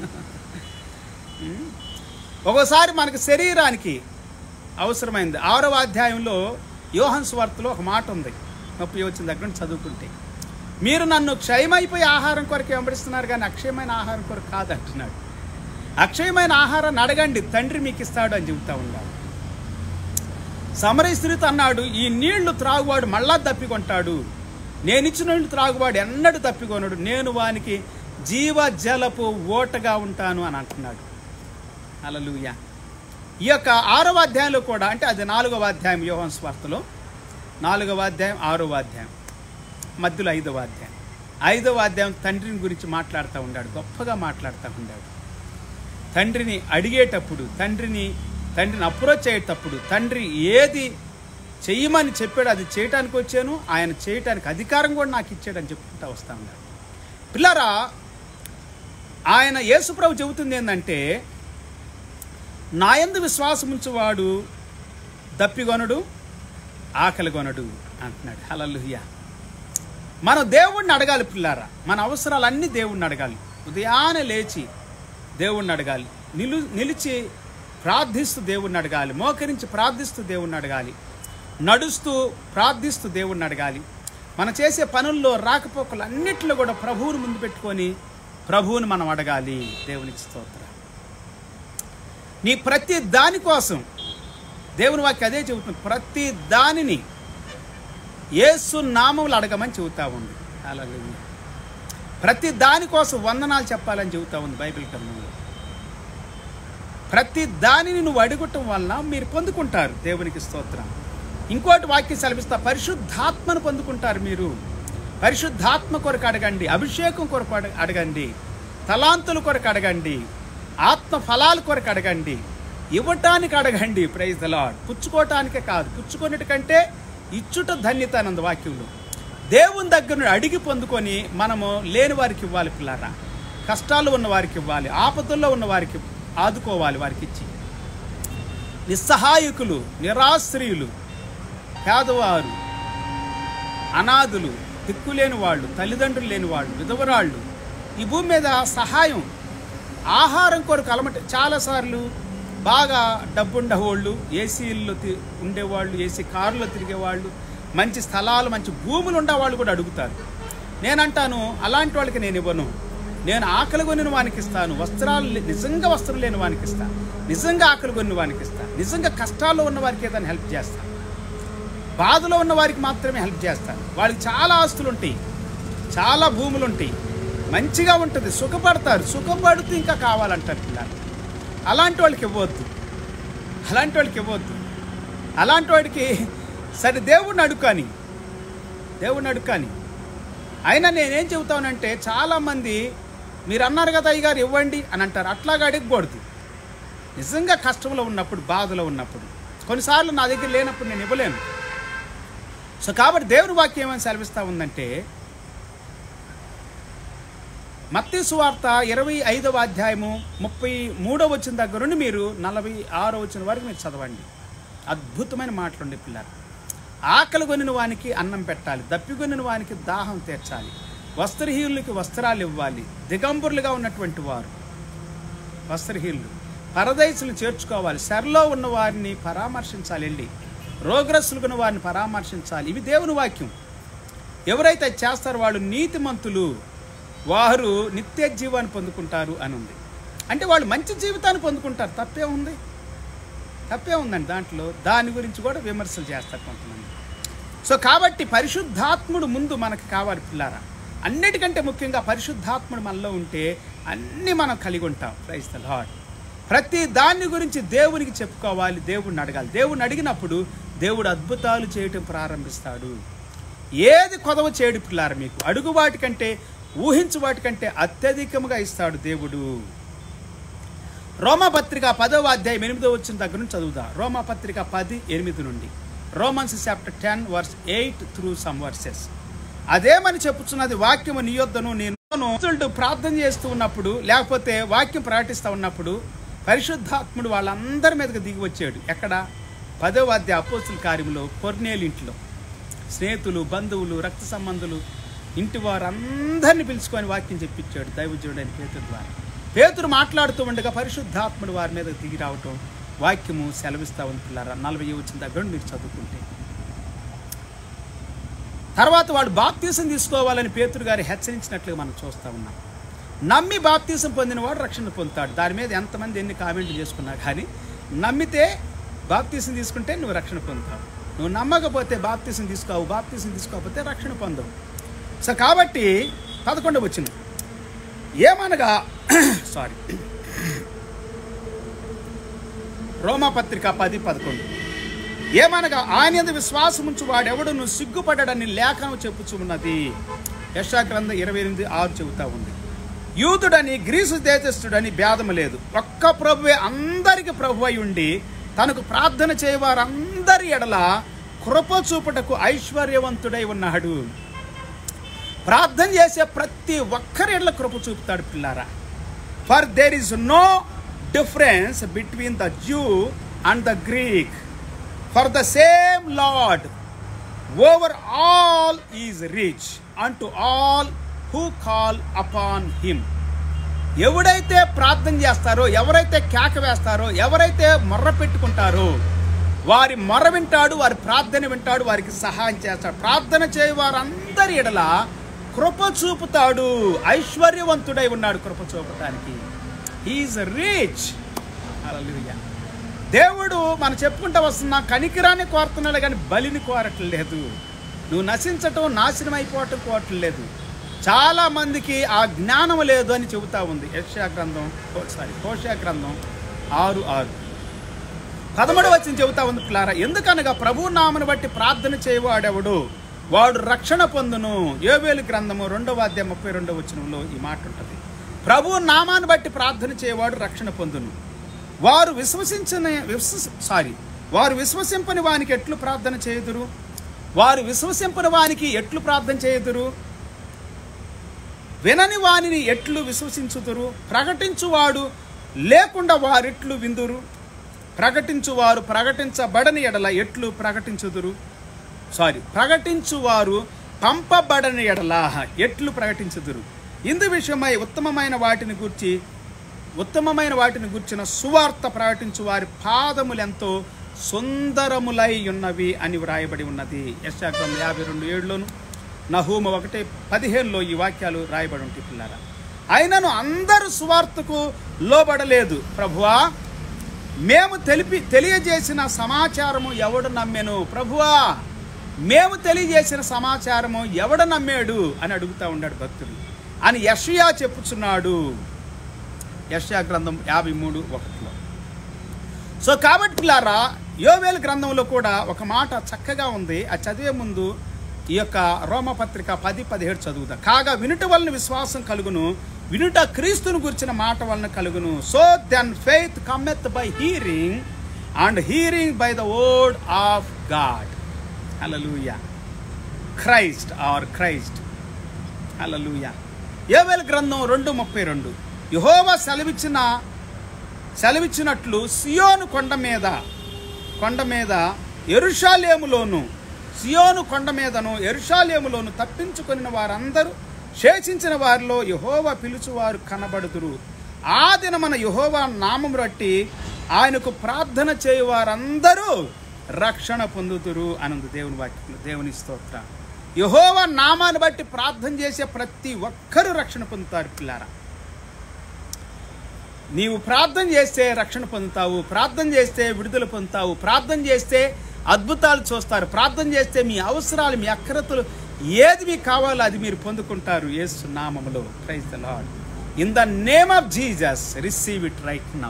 ఒక్కోసారి మనకు శరీరానికి అవసరమైంది ఆరవ అధ్యాయంలో యోహన్ స్వార్తలో ఒక మాట ఉంది నొప్పి వచ్చిన దగ్గర నుంచి చదువుకుంటే మీరు నన్ను క్షయమైపోయి ఆహారం కొరకు వెంబడిస్తున్నారు కానీ అక్షయమైన ఆహారం కొరకు కాదు అంటున్నాడు అక్షయమైన ఆహారాన్ని అడగండి తండ్రి మీకు ఇస్తాడు అని చెబుతా ఉన్నాడు సమరయ స్త్రీతో అన్నాడు ఈ నీళ్లు త్రాగువాడు మళ్ళా తప్పికొంటాడు నేను ఇచ్చిన నీళ్లు త్రాగువాడు ఎన్నడూ తప్పికొనడు నేను వానికి జీవ జలపు ఓటగా ఉంటాను అని అంటున్నాడు అలలుయ ఈ యొక్క ఆరవ అధ్యాయంలో కూడా అంటే అది నాలుగవ అధ్యాయం యోహన్ స్వార్తలో నాలుగవ అధ్యాయం ఆరవ అధ్యాయం మధ్యలో ఐదవ అధ్యాయం ఐదవ అధ్యాయం తండ్రిని గురించి మాట్లాడుతూ ఉన్నాడు గొప్పగా మాట్లాడుతూ ఉన్నాడు తండ్రిని అడిగేటప్పుడు తండ్రిని తండ్రిని అప్రోచ్ అయ్యేటప్పుడు తండ్రి ఏది చెయ్యమని చెప్పాడు అది చేయటానికి వచ్చాను ఆయన చేయటానికి అధికారం కూడా నాకు ఇచ్చాడని చెప్పుకుంటా వస్తా ఉన్నాడు పిల్లరా ఆయన యేసుప్రభు చెబుతుంది ఏంటంటే నాయందు విశ్వాసం ఉంచువాడు దప్పిగొనడు ఆకలిగొనడు అంటున్నాడు హలలుయ్య మనం దేవుణ్ణి అడగాలి పిల్లారా మన అవసరాలన్నీ దేవుణ్ణి అడగాలి ఉదయాన్నే లేచి దేవుణ్ణి అడగాలి నిలు నిలిచి ప్రార్థిస్తూ దేవుణ్ణి అడగాలి మోకరించి ప్రార్థిస్తూ దేవుణ్ణి అడగాలి నడుస్తూ ప్రార్థిస్తూ దేవుణ్ణి అడగాలి మనం చేసే పనుల్లో రాకపోకలు అన్నిట్లో కూడా ప్రభువుని ముందు పెట్టుకొని ప్రభువుని మనం అడగాలి దేవునికి స్తోత్రం నీ ప్రతి దాని కోసం దేవుని వాక్య అదే చెబుతుంది ప్రతి దానిని యేసు నామములు అడగమని చెబుతా ఉంది హల్లెలూయా ప్రతి దానికోసం వందనాలు చెప్పాలని చెబుతా ఉంది బైబిల్ గ్రంథంలో ప్రతి దానిని నువ్వు అడుగుటం వలన మీరు పొందుకుంటారు దేవునికి స్తోత్రం ఇంకోటి వాక్యం సెలవిస్తా పరిశుద్ధాత్మను పొందుకుంటారు మీరు పరిశుద్ధాత్మ కొరకు అడగండి అభిషేకం కొరకు అడ- అడగండి తలాంతుల కొరకు అడగండి ఆత్మ ఫలాల కొరకు అడగండి ఇవ్వటానికి అడగండి ప్రైజ్ ద లాడ్ పుచ్చుకోవటానికే కాదు పుచ్చుకున్నట్టు కంటే ఇచ్చుట ధన్యత అనంది వాక్యంలో దేవుని దగ్గర నుండి అడిగి పొందుకొని మనము లేని వారికి ఇవ్వాలి పిల్లారా కష్టాలు ఉన్న వారికి ఇవ్వాలి ఆపదల్లో ఉన్న వారికి ఆదుకోవాలి వారికి ఇచ్చి నిస్సహాయకులు నిరాశ్రయులు పేదవారు అనాథులు దిక్కులేని వాళ్ళు తల్లిదండ్రులు లేని వాళ్ళు విధవరాళ్ళు ఈ భూమి మీద సహాయం ఆహారం కొరకు అలమట చాలాసార్లు బాగా డబ్బుండేవాళ్ళు ఏసీల్లో తి- ఉండేవాళ్ళు ఏసీ కారులో తిరిగేవాళ్ళు మంచి స్థలాలు మంచి భూములు ఉండేవాళ్ళు కూడా అడుగుతారు నేనంటాను అలాంటి వాళ్ళకి నేను ఇవ్వను నేను ఆకలి కొనిన వానికి ఇస్తాను వస్త్రాలు లే- నిజంగా వస్త్రం లేని వానికి ఇస్తాను నిజంగా ఆకలి కొనిన వానికి ఇస్తాను నిజంగా కష్టాల్లో ఉన్న వారికి ఏదైనా హెల్ప్ చేస్తాను బాధలో ఉన్న వారికి మాత్రమే హెల్ప్ చేస్తాను వాళ్ళకి చాలా ఆస్తులు ఉంటాయి చాలా భూములు ఉంటాయి మంచిగా ఉంటుంది సుఖపడతారు సుఖపడుతూ ఇంకా కావాలంటారు పిల్లలు అలాంటి వాళ్ళకి ఇవ్వద్దు అలాంటి వాళ్ళకి ఇవ్వద్దు అలాంటి వాడికి సరే దేవుణ్ణి అడుక్కాని దేవుణ్ణి అడుక్కాని అయినా నేనేం చెబుతానంటే చాలామంది మీరు అన్నారు కదా అయ్యగారు ఇవ్వండి అని అంటారు అట్లాగా అడగకూడదు నిజంగా కష్టంలో ఉన్నప్పుడు బాధలో ఉన్నప్పుడు కొన్నిసార్లు నా దగ్గర లేనప్పుడు నేను ఇవ్వలేను సో కాబట్టి దేవుని వాక్యం ఏమని సెలవిస్తూ ఉందంటే మత్తయి సువార్త ఇరవై ఐదవ అధ్యాయము ముప్పై మూడవ వచ్చిన దగ్గర నుండి మీరు నలభై ఆరో వచ్చిన వరకు మీరు చదవండి అద్భుతమైన మాటలుండి పిల్లలు ఆకలి కొనిన వానికి అన్నం పెట్టాలి దప్పికొనిన వానికి దాహం తీర్చాలి వస్త్రహీనులకి వస్త్రాలు ఇవ్వాలి దిగంబరులుగా ఉన్నటువంటి వారు వస్త్రహీనులు పరదైసులు చేర్చుకోవాలి శరలో ఉన్న వారిని పరామర్శించాలి వెళ్ళి రోగ్రస్తులున్న వారిని పరామర్శించాలి ఇవి దేవుని వాక్యం ఎవరైతే అది చేస్తారో వాళ్ళు నీతిమంతులు వారు నిత్య జీవాన్ని పొందుకుంటారు అని ఉంది అంటే వాళ్ళు మంచి జీవితాన్ని పొందుకుంటారు తప్పే ఉంది తప్పే ఉందండి దాంట్లో దాని గురించి కూడా విమర్శలు చేస్తారు కొంతమంది సో కాబట్టి పరిశుద్ధాత్ముడు ముందు మనకు కావాలి పిల్లారా అన్నిటికంటే ముఖ్యంగా పరిశుద్ధాత్ముడు మనలో ఉంటే అన్నీ మనం కలిగి ఉంటాం ప్రైజ్ ద లాడ్ ప్రతి దాని గురించి దేవునికి చెప్పుకోవాలి దేవుడిని అడగాలి దేవుడిని అడిగినప్పుడు దేవుడు అద్భుతాలు చేయటం ప్రారంభిస్తాడు ఏది కొదవ చేయడు పిల్లారా మీకు అడుగు వాటికంటే ఊహించు వాటికంటే అత్యధికముగా ఇస్తాడు దేవుడు రోమపత్రిక పదవ అధ్యాయం ఎనిమిదో వచ్చిన దగ్గర నుంచి చదువుదా రోమపత్రిక పది ఎనిమిది నుండి Romans chapter ten verse eight through some verses అదేమని చెప్పుచున్నది వాక్యము నీ యొద్దను నేను భక్తులు ప్రార్థన చేస్తూ ఉన్నప్పుడు లేకపోతే వాక్యం ప్రకటిస్తూ ఉన్నప్పుడు పరిశుద్ధాత్ముడు వాళ్ళందరి మీదకి దిగి వచ్చాడు ఎక్కడ పదవ అధ్యాయ అపోస్తుల కార్యంలో కొర్నేలు ఇంట్లో స్నేహితులు బంధువులు రక్త సంబంధులు ఇంటి వారందరిని పిలుచుకొని వాక్యం చెప్పించాడు దైవజుడు అని పేతురు ద్వారా పేతురు మాట్లాడుతూ ఉండగా పరిశుద్ధాత్ముడు వారి మీద దిగి రావటం వాక్యము సెలవిస్తా ఉంది పిల్లారా నలభై వచ్చిన దగ్గర నుండి మీరు చదువుకుంటే తర్వాత వాడు బాప్తీసం తీసుకోవాలని పేతురు గారు హెచ్చరించినట్లుగా మనం చూస్తూ ఉన్నాం నమ్మి బాప్తీసం పొందిన వాడు రక్షణ పొందుతాడు దాని మీద ఎంతమంది ఎన్ని కామెంట్లు చేసుకున్నా కానీ నమ్మితే బాప్తీసం తీసుకుంటే నువ్వు రక్షణ పొందుతావు నువ్వు నమ్మకపోతే బాప్తీసం తీసుకోవు బాప్తీసం తీసుకోకపోతే రక్షణ పొందవు సో కాబట్టి పదకొండు వచ్చింది ఏమనగా సారీ రోమాపత్రిక పది పదకొండు ఏమనగా ఆయన యందు విశ్వాసం ఉంచు వాడెవడును సిగ్గుపడడని లేఖనం చెప్పుచున్నది యశా గ్రంథం ఇరవై ఎనిమిది ఆరు చెబుతా ఉంది యూదుడని గ్రీసు దేశస్థుడని భేదము లేదు ఒక్క ప్రభువే అందరికి ప్రభు అయి ఉండి తనకు ప్రార్థన చేయవారందరి ఎడల కృప చూపుటకు ఐశ్వర్యవంతుడై ఉన్నాడు ప్రార్థన చేసే ప్రతి ఒక్కరి ఎడ్ల కృప చూపుతాడు పిల్లారా for there is no difference between the Jew and the Greek for the same Lord over all is rich and to all who call upon him ఎవడైతే ప్రార్థన చేస్తారో ఎవరైతే కేక వేస్తారో ఎవరైతే మొర్ర పెట్టుకుంటారో వారి మొర్ర వింటాడు వారి ప్రార్థన వింటాడు వారికి సహాయం చేస్తాడు ప్రార్థన చేయ వారందరి ఎడల కృప చూపుతాడు ఐశ్వర్యవంతుడై ఉన్నాడు కృప చూపటానికి హీఈస్ రిచ్ హల్లెలూయా దేవుడు మనం చెప్పుకుంటూ వస్తున్నా కనికిరాన్ని కోరుతున్నాడు కానీ బలిని కోరట్లేదు నువ్వు నశించటం నాశనం అయిపోవటం కోరట్లేదు చాలా మందికి ఆ జ్ఞానం లేదు అని చెబుతా ఉంది యక్షా గ్రంథం సారీ కోశా గ్రంథం ఆరు ఆరు పదమూడు వచ్చిన చెబుతా ఉంది పిల్లారా ఎందుకనగా ప్రభు నామను బట్టి ప్రార్థన చేయవాడెవడు వాడు రక్షణ పొందును యోవేలు గ్రంథము రెండవ అధ్యాయం ముప్పై రెండవ వచనంలో ఈ మాట ఉంటుంది ప్రభు నామాన్ని బట్టి ప్రార్థన చేయవాడు రక్షణ పొందును వారు విశ్వసించిన విశ్వస సారీ వారు విశ్వసింపని వానికి ఎట్లు ప్రార్థన చేయుదురు వారు విశ్వసింపని వానికి ఎట్లు ప్రార్థన చేయుదురు వినని వానిని ఎట్లు విశ్వసించుదురు ప్రకటించువాడు లేకుండా వారెట్లు విందురు ప్రకటించువారు ప్రకటించబడని ఎడల ఎట్లు ప్రకటించుదురు సారీ ప్రకటించువారు పంపబడని ఎడల ఎట్లు ప్రకటించుదురు ఇందు విషయమై ఉత్తమమైన వాటిని గూర్చి ఉత్తమమైన వాటిని గుర్చిన సువార్త ప్రకటించు వారి పాదములెంతో సుందరములై ఉన్నవి అని వ్రాయబడి ఉన్నది యశాగ్రం యాభై రెండు ఏడులోను నహూమ ఒకటి పదిహేనులో ఈ వాక్యాలు రాయబడి ఉంటాయి పిల్లారా అయినను అందరూ సువార్తకు లోబడలేదు ప్రభువా మేము తెలిపి తెలియజేసిన సమాచారము ఎవడు నమ్మెను ప్రభువా మేము తెలియజేసిన సమాచారము ఎవడు నమ్మాడు అని అడుగుతా ఉన్నాడు భక్తుడు అని యషయా చెప్పుచున్నాడు యషయా గ్రంథం యాభై మూడు ఒకటిలో సో కాబట్టి పిల్లారా యోవేల్ గ్రంథంలో కూడా ఒక మాట చక్కగా ఉంది ఆ చదివే ముందు ఈ యొక్క రోమపత్రిక పది పదిహేడు చదువుదా కాగా వినుట వలన విశ్వాసం కలుగును వినుట క్రీస్తును గురించిన మాట వలన కలుగును so then faith cometh by hearing and hearing by the word of God hallelujah Christ or Christ hallelujah యోవేల్ గ్రంథం రెండు ముప్పై రెండు యహోవా సెలవిచ్చిన సెలవిచ్చినట్లు సియోను కొండ మీద కొండ మీద ఎరుషాలేములోను సియోను కొండ మీదను ఎరుషాలేములోను తప్పించుకొనిన వారందరూ శేషించిన వారిలో యహోవా పిలుచువారు కనబడుదురు ఆ దినమన యహోవా నామం రట్టి ఆయనకు ప్రార్థన చేయు వారందరూ రక్షణ పొందుతురు అనందు దేవుని వాక్యం దేవుని స్తోత్ర యహోవా నామాన్ని బట్టి ప్రార్థన చేసే ప్రతి ఒక్కరూ రక్షణ పొందుతారు పిల్లారా నీవు ప్రార్థన చేస్తే రక్షణ పొందుతావు ప్రార్థన చేస్తే విడుదల పొందుతావు ప్రార్థన చేస్తే అద్భుతాలు చూస్తారు ప్రార్థన చేస్తే మీ అవసరాలు మీ అక్రతలు ఏది మీకు కావాలో అది మీరు పొందుకుంటారు యేసు నామములో praise the Lord in the name of Jesus receive it right now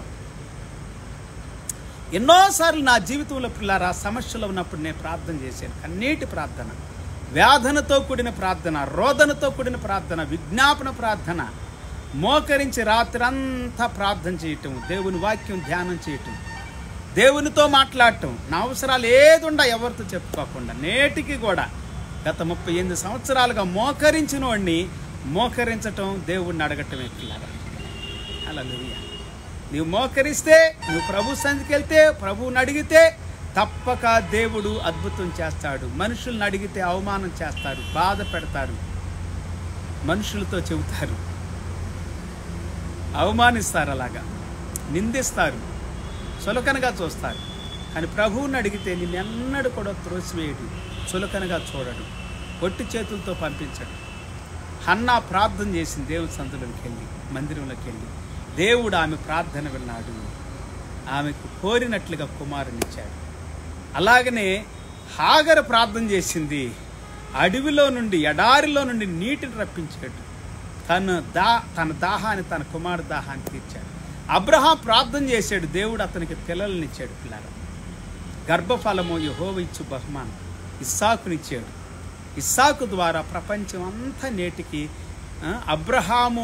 ఎన్నోసార్లు నా జీవితంలో పిల్లారా సమస్యలు ఉన్నప్పుడు నేను ప్రార్థన చేశాను కన్నీటి ప్రార్థన వేదనతో కూడిన ప్రార్థన రోదనతో కూడిన ప్రార్థన విజ్ఞాపన ప్రార్థన మోకరించి రాత్రంతా ప్రార్థన చేయటం దేవుని వాక్యం ధ్యానం చేయటం దేవునితో మాట్లాడటం నా అవసరాలు ఏదుండా ఎవరితో చెప్పుకోకుండా నేటికి కూడా గత ముప్పై ఎనిమిది సంవత్సరాలుగా మోకరించిన వాడిని మోకరించటం దేవుణ్ణి అడగటమే పిల్లరా అలా నీవు మోకరిస్తే నువ్వు ప్రభు సంధికి వెళ్తే ప్రభువుని అడిగితే తప్పక దేవుడు అద్భుతం చేస్తాడు మనుషుల్ని అడిగితే అవమానం చేస్తారు బాధ పెడతారు మనుషులతో చెబుతారు అవమానిస్తారు అలాగా నిందిస్తారు చులకనగా చూస్తారు కానీ ప్రభువుని అడిగితే నిన్నెన్నడూ కూడా త్రోసివేయడు చులకనగా చూడడు పొట్టి చేతులతో పంపించడు హన్నా ప్రార్థన చేసింది దేవుని సందులోకి వెళ్ళి మందిరంలోకి వెళ్ళి దేవుడు ఆమె ప్రార్థన విన్నాడు ఆమెకు కోరినట్లుగా కుమారునిచ్చాడు అలాగనే హాగర ప్రార్థన చేసింది అడవిలో నుండి ఎడారిలో నుండి నీటిని రప్పించాడు తను దా తన దాహాన్ని తన కుమారు దాహాన్ని తీర్చాడు అబ్రహాం ప్రార్థన చేశాడు దేవుడు అతనికి పిల్లలనిచ్చాడు పిల్లలు గర్భఫలము యహోవ ఇచ్చు బహుమానం ఇస్సాకునిచ్చాడు ఇస్సాకు ద్వారా ప్రపంచం అంతా నేటికి ఆ, అబ్రహాము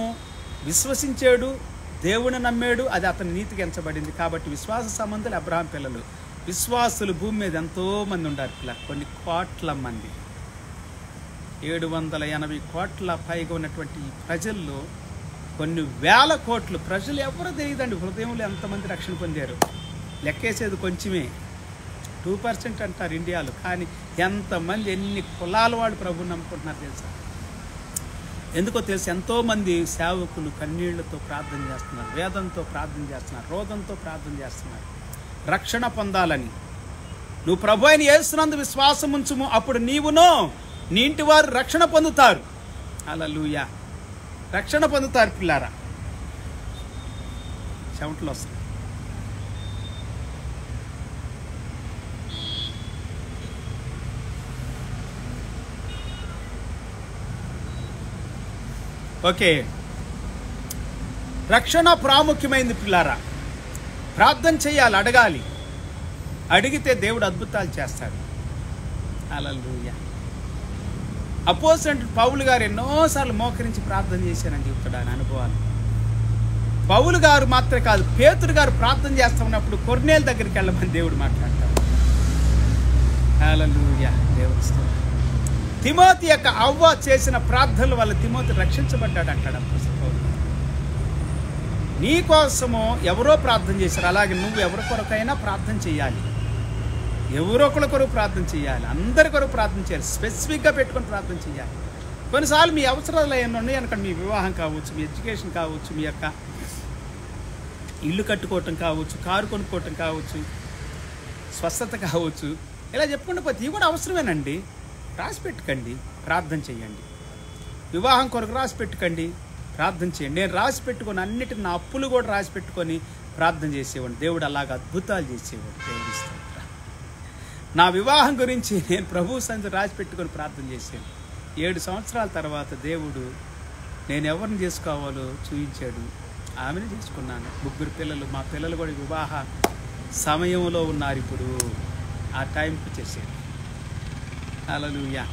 విశ్వసించాడు దేవుని నమ్మాడు అది అతని నీతికి ఎంచబడింది కాబట్టి విశ్వాస సంబంధాలు అబ్రహాం పిల్లలు విశ్వాసులు భూమి మీద ఎంతో మంది ఉండారు ఇలా కొన్ని కోట్ల మంది ఏడు వందల ఎనభై కోట్ల పైగా ఉన్నటువంటి ఈ ప్రజల్లో కొన్ని వేల కోట్లు ప్రజలు ఎవరు తెలియదండి హృదయంలో ఎంతమంది రక్షణ పొందారు లెక్కేసేది కొంచెమే టూ పర్సెంట్ అంటారు ఇండియాలో కానీ ఎంతమంది ఎన్ని కులాల వాళ్ళు ప్రభు నమ్ముకుంటున్నారు తెలుసా ఎందుకో తెలుసు ఎంతోమంది సేవకులు కన్నీళ్లతో ప్రార్థన చేస్తున్నారు వేదంతో ప్రార్థన చేస్తున్నారు రోదంతో ప్రార్థన చేస్తున్నారు రక్షణ పొందాలని నువ్వు ప్రభు అయిన యేసునందు విశ్వాసం ఉంచుము అప్పుడు నీవును నీ ఇంటి వారు రక్షణ పొందుతారు అలా రక్షణ పొందుతారు పిల్లారా చెమటలు వస్తాయి ఓకే రక్షణ ప్రాముఖ్యమైంది పిల్లారా ప్రార్థన చేయాలి అడగాలి అడిగితే దేవుడు అద్భుతాలు చేస్తాడు అలలుయ అపోజిట్ పౌలు గారు ఎన్నోసార్లు మోకరించి ప్రార్థన చేశానని చెప్తాడు ఆయన అనుభవాలు పౌలు గారు మాత్రమే కాదు పేతురు గారు ప్రార్థన చేస్తా ఉన్నప్పుడు కొర్నేల దగ్గరికి వెళ్ళమని దేవుడు మాట్లాడతాడు హల్లెలూయా దేవుడి స్తోత్రం. తిమోతి యొక్క అవ్వ చేసిన ప్రార్థనల వల్ల తిమోతి రక్షించబడ్డాడు అంటాడు అపోస్తలుడు పౌలు గారు. నీ కోసము ఎవరో ప్రార్థన చేశారు అలాగే నువ్వు ఎవరి కొరకైనా ప్రార్థన చేయాలి ఎవరో ఒకరి కొరకు ప్రార్థన చేయాలి అందరి కొరకు ప్రార్థన చేయాలి స్పెసిఫిక్గా పెట్టుకొని ప్రార్థన చేయాలి కొన్నిసార్లు మీ అవసరాలు ఏమైనా ఉన్నాయి అనుకోండి మీ వివాహం కావచ్చు మీ ఎడ్యుకేషన్ కావచ్చు మీ యొక్క ఇల్లు కట్టుకోవటం కావచ్చు కారు కొనుక్కోవటం కావచ్చు స్వస్థత కావచ్చు ఇలా చెప్పుకుంటే పోతే ఇవి కూడా అవసరమేనండి రాసి పెట్టుకండి ప్రార్థన చేయండి వివాహం కొరకు రాసి పెట్టుకోండి ప్రార్థన చేయండి నేను రాసి పెట్టుకొని అన్నిటిని నా అప్పులు కూడా రాసి పెట్టుకొని ప్రార్థన చేసేవాడిని దేవుడు అలాగ అద్భుతాలు చేసేవాడు దేవుడి స్తోత్రం నా వివాహం గురించి నేను ప్రభు సంధి రాసి పెట్టుకొని ప్రార్థన చేశాను ఏడు సంవత్సరాల తర్వాత దేవుడు నేను ఎవరిని చేసుకోవాలో చూపించాడు ఆమెను చేసుకున్నాను ముగ్గురు పిల్లలు మా పిల్లలు కూడా వివాహ సమయంలో ఉన్నారు ఇప్పుడు ఆ టైంకి వచ్చేసారు అలలుయా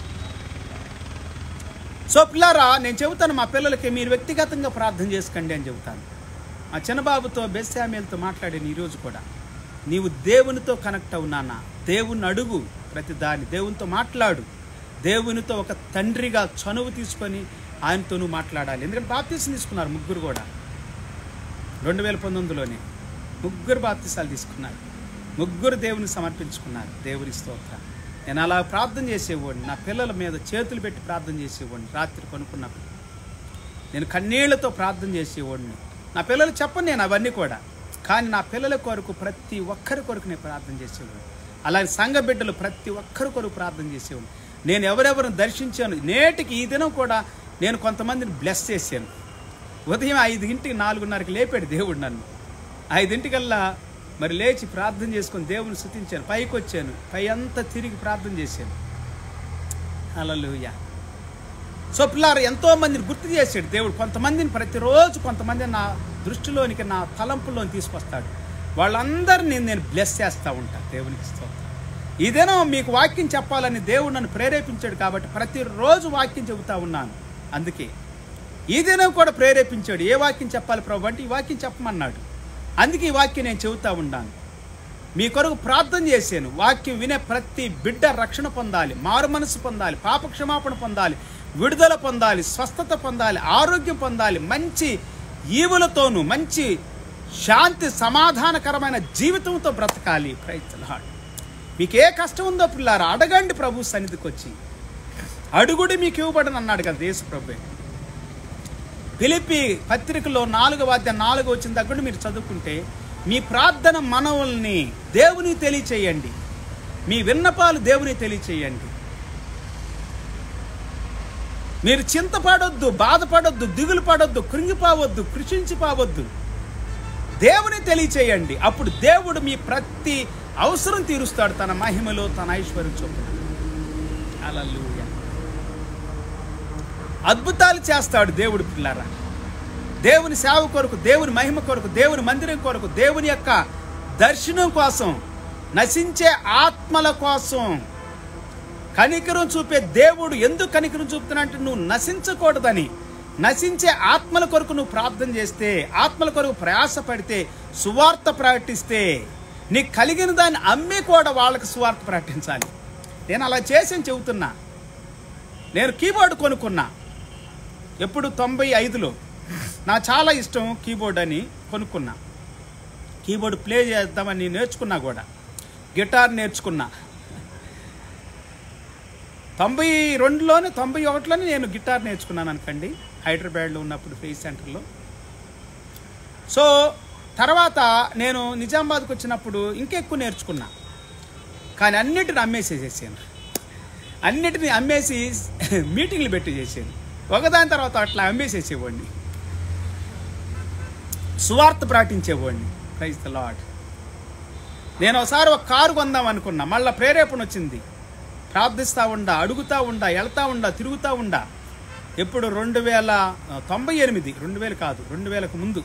సో పిల్లారా నేను చెబుతాను మా పిల్లలకి మీరు వ్యక్తిగతంగా ప్రార్థన చేసుకోండి అని చెబుతాను మా చిన్నబాబుతో బెస్సామేలతో మాట్లాడాను ఈరోజు కూడా నీవు దేవునితో కనెక్ట్ అవునానా దేవుని అడుగు ప్రతి దాన్ని దేవునితో మాట్లాడు దేవునితో ఒక తండ్రిగా చనువు తీసుకొని ఆయనతో నువ్వు మాట్లాడాలి ఎందుకంటే బాప్తీసం తీసుకున్నారు ముగ్గురు కూడా రెండు వేల పంతొమ్మిదిలోనే ముగ్గురు బాప్తీసాలు తీసుకున్నారు ముగ్గురు దేవుని సమర్పించుకున్నారు దేవుని స్తోత్ర నేను అలా ప్రార్థన చేసేవాడిని నా పిల్లల మీద చేతులు పెట్టి ప్రార్థన చేసేవాడిని రాత్రి కొనుక్కున్నప్పుడు నేను కన్నీళ్లతో ప్రార్థన చేసేవాడిని నా పిల్లలు చెప్పను నేను అవన్నీ కూడా కానీ నా పిల్లల కొరకు ప్రతి ఒక్కరి కొరకు నేను ప్రార్థన చేసేవాడిని అలాగే సంఘ బిడ్డలు ప్రతి ఒక్కరి కొరకు ప్రార్థన చేసేవాడిని నేను ఎవరెవరిని దర్శించాను నేటికి ఈ దినం కూడా నేను కొంతమందిని బ్లెస్ చేశాను ఉదయం ఐదింటికి నాలుగున్నరకి లేపాడు దేవుడు నన్ను ఐదింటికల్లా మరి లేచి ప్రార్థన చేసుకొని దేవుని స్థుతించాను పైకి వచ్చాను పై అంతా తిరిగి ప్రార్థన చేశాను హల్లెలూయా సో పిల్లారు ఎంతో మందిని గుర్తు చేశాడు దేవుడు కొంతమందిని ప్రతిరోజు కొంతమంది నా దృష్టిలోనికి నా తలంపుల్లోని తీసుకొస్తాడు వాళ్ళందరినీ నేను బ్లెస్ చేస్తూ ఉంటాను దేవునికి స్తోత్రం ఈ దినం మీకు వాక్యం చెప్పాలని దేవుడు నన్ను ప్రేరేపించాడు కాబట్టి ప్రతిరోజు వాక్యం చెబుతా ఉన్నాను అందుకే ఈ దినం కూడా ప్రేరేపించాడు ఏ వాక్యం చెప్పాలి ప్రభు అంటే ఈ వాక్యం చెప్పమన్నాడు అందుకే ఈ వాక్యం నేను చెబుతా ఉన్నాను మీ కొరకు ప్రార్థన చేశాను వాక్యం వినే ప్రతి బిడ్డ రక్షణ పొందాలి మారు మనసు పొందాలి పాప క్షమాపణ పొందాలి విడుదల పొందాలి స్వస్థత పొందాలి ఆరోగ్యం పొందాలి మంచి ఈవులతోనూ మంచి శాంతి సమాధానకరమైన జీవితంతో బ్రతకాలి ప్రయత్నాడు మీకు ఏ కష్టం ఉందో పిల్లారా అడగండి ప్రభు సన్నిధికి వచ్చి అడుగుడి మీకు ఇవ్వబడని అన్నాడు కదా దేశ ప్రభు ఫిలిపి పత్రికలో నాలుగవ అధ్యాయం నాలుగు వచ్చిన దగ్గర మీరు చదువుకుంటే మీ ప్రార్థన మనవుల్ని దేవుని తెలియచేయండి మీ విన్నపాలు దేవుని తెలియచేయండి మీరు చింతపడొద్దు బాధపడొద్దు దిగులు పడొద్దు కృంగిపోవద్దు కృషించిపోవద్దు దేవుని తెలియచేయండి అప్పుడు దేవుడు మీ ప్రతి అవసరం తీరుస్తాడు తన మహిమలో తన ఐశ్వర్యం చొప్పున హల్లెలూయా అద్భుతాలు చేస్తాడు దేవుడు పిల్లారా దేవుని సేవ కొరకు దేవుని మహిమ కొరకు దేవుని మందిరం కొరకు దేవుని యొక్క దర్శనం కోసం నశించే ఆత్మల కోసం కనికరం చూపే దేవుడు ఎందుకు కనికరం చూపుతున్నంటే నువ్వు నశించకూడదని నశించే ఆత్మల కొరకు నువ్వు ప్రార్థన చేస్తే ఆత్మల కొరకు ప్రయాసపడితే సువార్త ప్రకటిస్తే నీకు కలిగిన దాన్ని అమ్మి కూడా వాళ్ళకి స్వార్థ ప్రకటించాలి నేను అలా చేసి అని చెబుతున్నా నేను కీబోర్డ్ కొనుక్కున్నా ఎప్పుడు తొంభై ఐదులో నా చాలా ఇష్టం కీబోర్డ్ అని కొనుక్కున్నా కీబోర్డ్ ప్లే చేద్దామని నేర్చుకున్నా కూడా గిటార్ నేర్చుకున్నా తొంభై రెండులోనే తొంభై ఒకటిలోనే నేను గిటార్ నేర్చుకున్నాను అనుకోండి హైదరాబాద్లో ఉన్నప్పుడు ఫేస్ సెంటర్లో సో తర్వాత నేను నిజామాబాద్కి వచ్చినప్పుడు ఇంకెక్కువ నేర్చుకున్నా కానీ అన్నిటిని అమ్మేసేసేసాను అన్నిటిని అమ్మేసి మీటింగ్లు పెట్టి చేసాను ఒకదాని తర్వాత అట్లా అమ్మేసేసేవాడిని సువార్త ప్రకటించేవాడిని ప్రైజ్ ద లాడ్ నేను ఒకసారి ఒక కారు కొందాం అనుకున్నా మళ్ళీ ప్రేరేపణ వచ్చింది ప్రార్థిస్తూ ఉండా అడుగుతూ ఉండా వెళ్తా ఉండా తిరుగుతూ ఉండా ఎప్పుడు రెండు వేల తొంభై ఎనిమిది రెండు వేలు కాదు రెండు వేలకు ముందు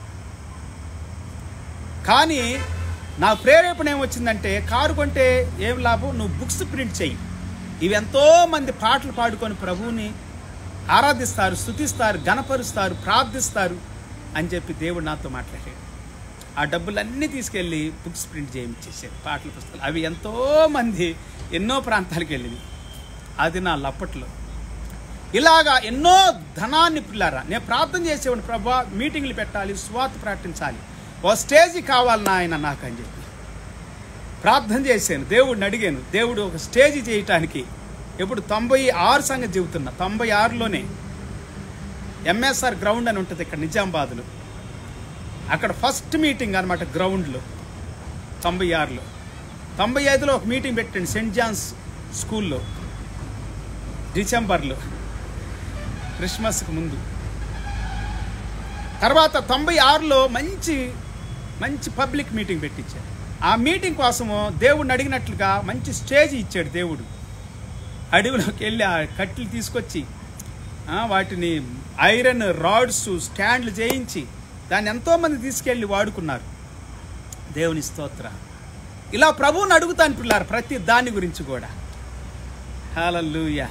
కానీ నా ప్రేరేపణ ఏమొచ్చిందంటే కారు కొంటే ఏం లాభం నువ్వు బుక్స్ ప్రింట్ చెయ్యి ఇవి ఎంతో మంది పాటలు పాడుకొని ప్రభువుని ఆరాధిస్తారు స్థుతిస్తారు గణపరుస్తారు ప్రార్థిస్తారు అని చెప్పి దేవుడు నాతో మాట్లాడాడు ఆ డబ్బులన్నీ తీసుకెళ్ళి బుక్స్ ప్రింట్ చేయించేసాడు పాటల పుస్తకాలు అవి ఎంతో మంది ఎన్నో ప్రాంతాలకు వెళ్ళింది అది నా లప్పట్లో ఇలాగా ఎన్నో ధనాన్ని పిల్లారా నేను ప్రార్థన చేసేవాడిని ప్రభా మీటింగ్లు పెట్టాలి స్వార్థ ప్రకటించాలి ఓ స్టేజ్ కావాలి నాయన నాకు అని చెప్పి ప్రార్థన చేశాను దేవుడిని అడిగాను దేవుడు ఒక స్టేజ్ చేయటానికి ఇప్పుడు తొంభై ఆరు సంగతి చెబుతున్నా తొంభై ఆరులోనే ఎంఎస్ఆర్ గ్రౌండ్ అని ఉంటుంది ఇక్కడ నిజామాబాద్లో అక్కడ ఫస్ట్ మీటింగ్ అనమాట గ్రౌండ్లో తొంభై ఆరులో తొంభై ఐదులో ఒక మీటింగ్ పెట్టండి సెయింట్ జాన్స్ స్కూల్లో డిసెంబర్లో క్రిస్మస్కి ముందు తర్వాత తొంభై ఆరులో మంచి మంచి పబ్లిక్ మీటింగ్ పెట్టించాడు ఆ మీటింగ్ కోసము దేవుడిని అడిగినట్లుగా మంచి స్టేజ్ ఇచ్చాడు దేవుడు అడవిలోకి వెళ్ళి ఆ కట్టెలు తీసుకొచ్చి ఆ, వాటిని ఐరన్ రాడ్స్ స్టాండ్లు చేయించి దాన్ని ఎంతోమంది తీసుకెళ్ళి వాడుకున్నారు దేవుని స్తోత్ర ఇలా ప్రభువుని అడుగుతాను పిల్లారు ప్రతి దాని గురించి కూడా హాలూయా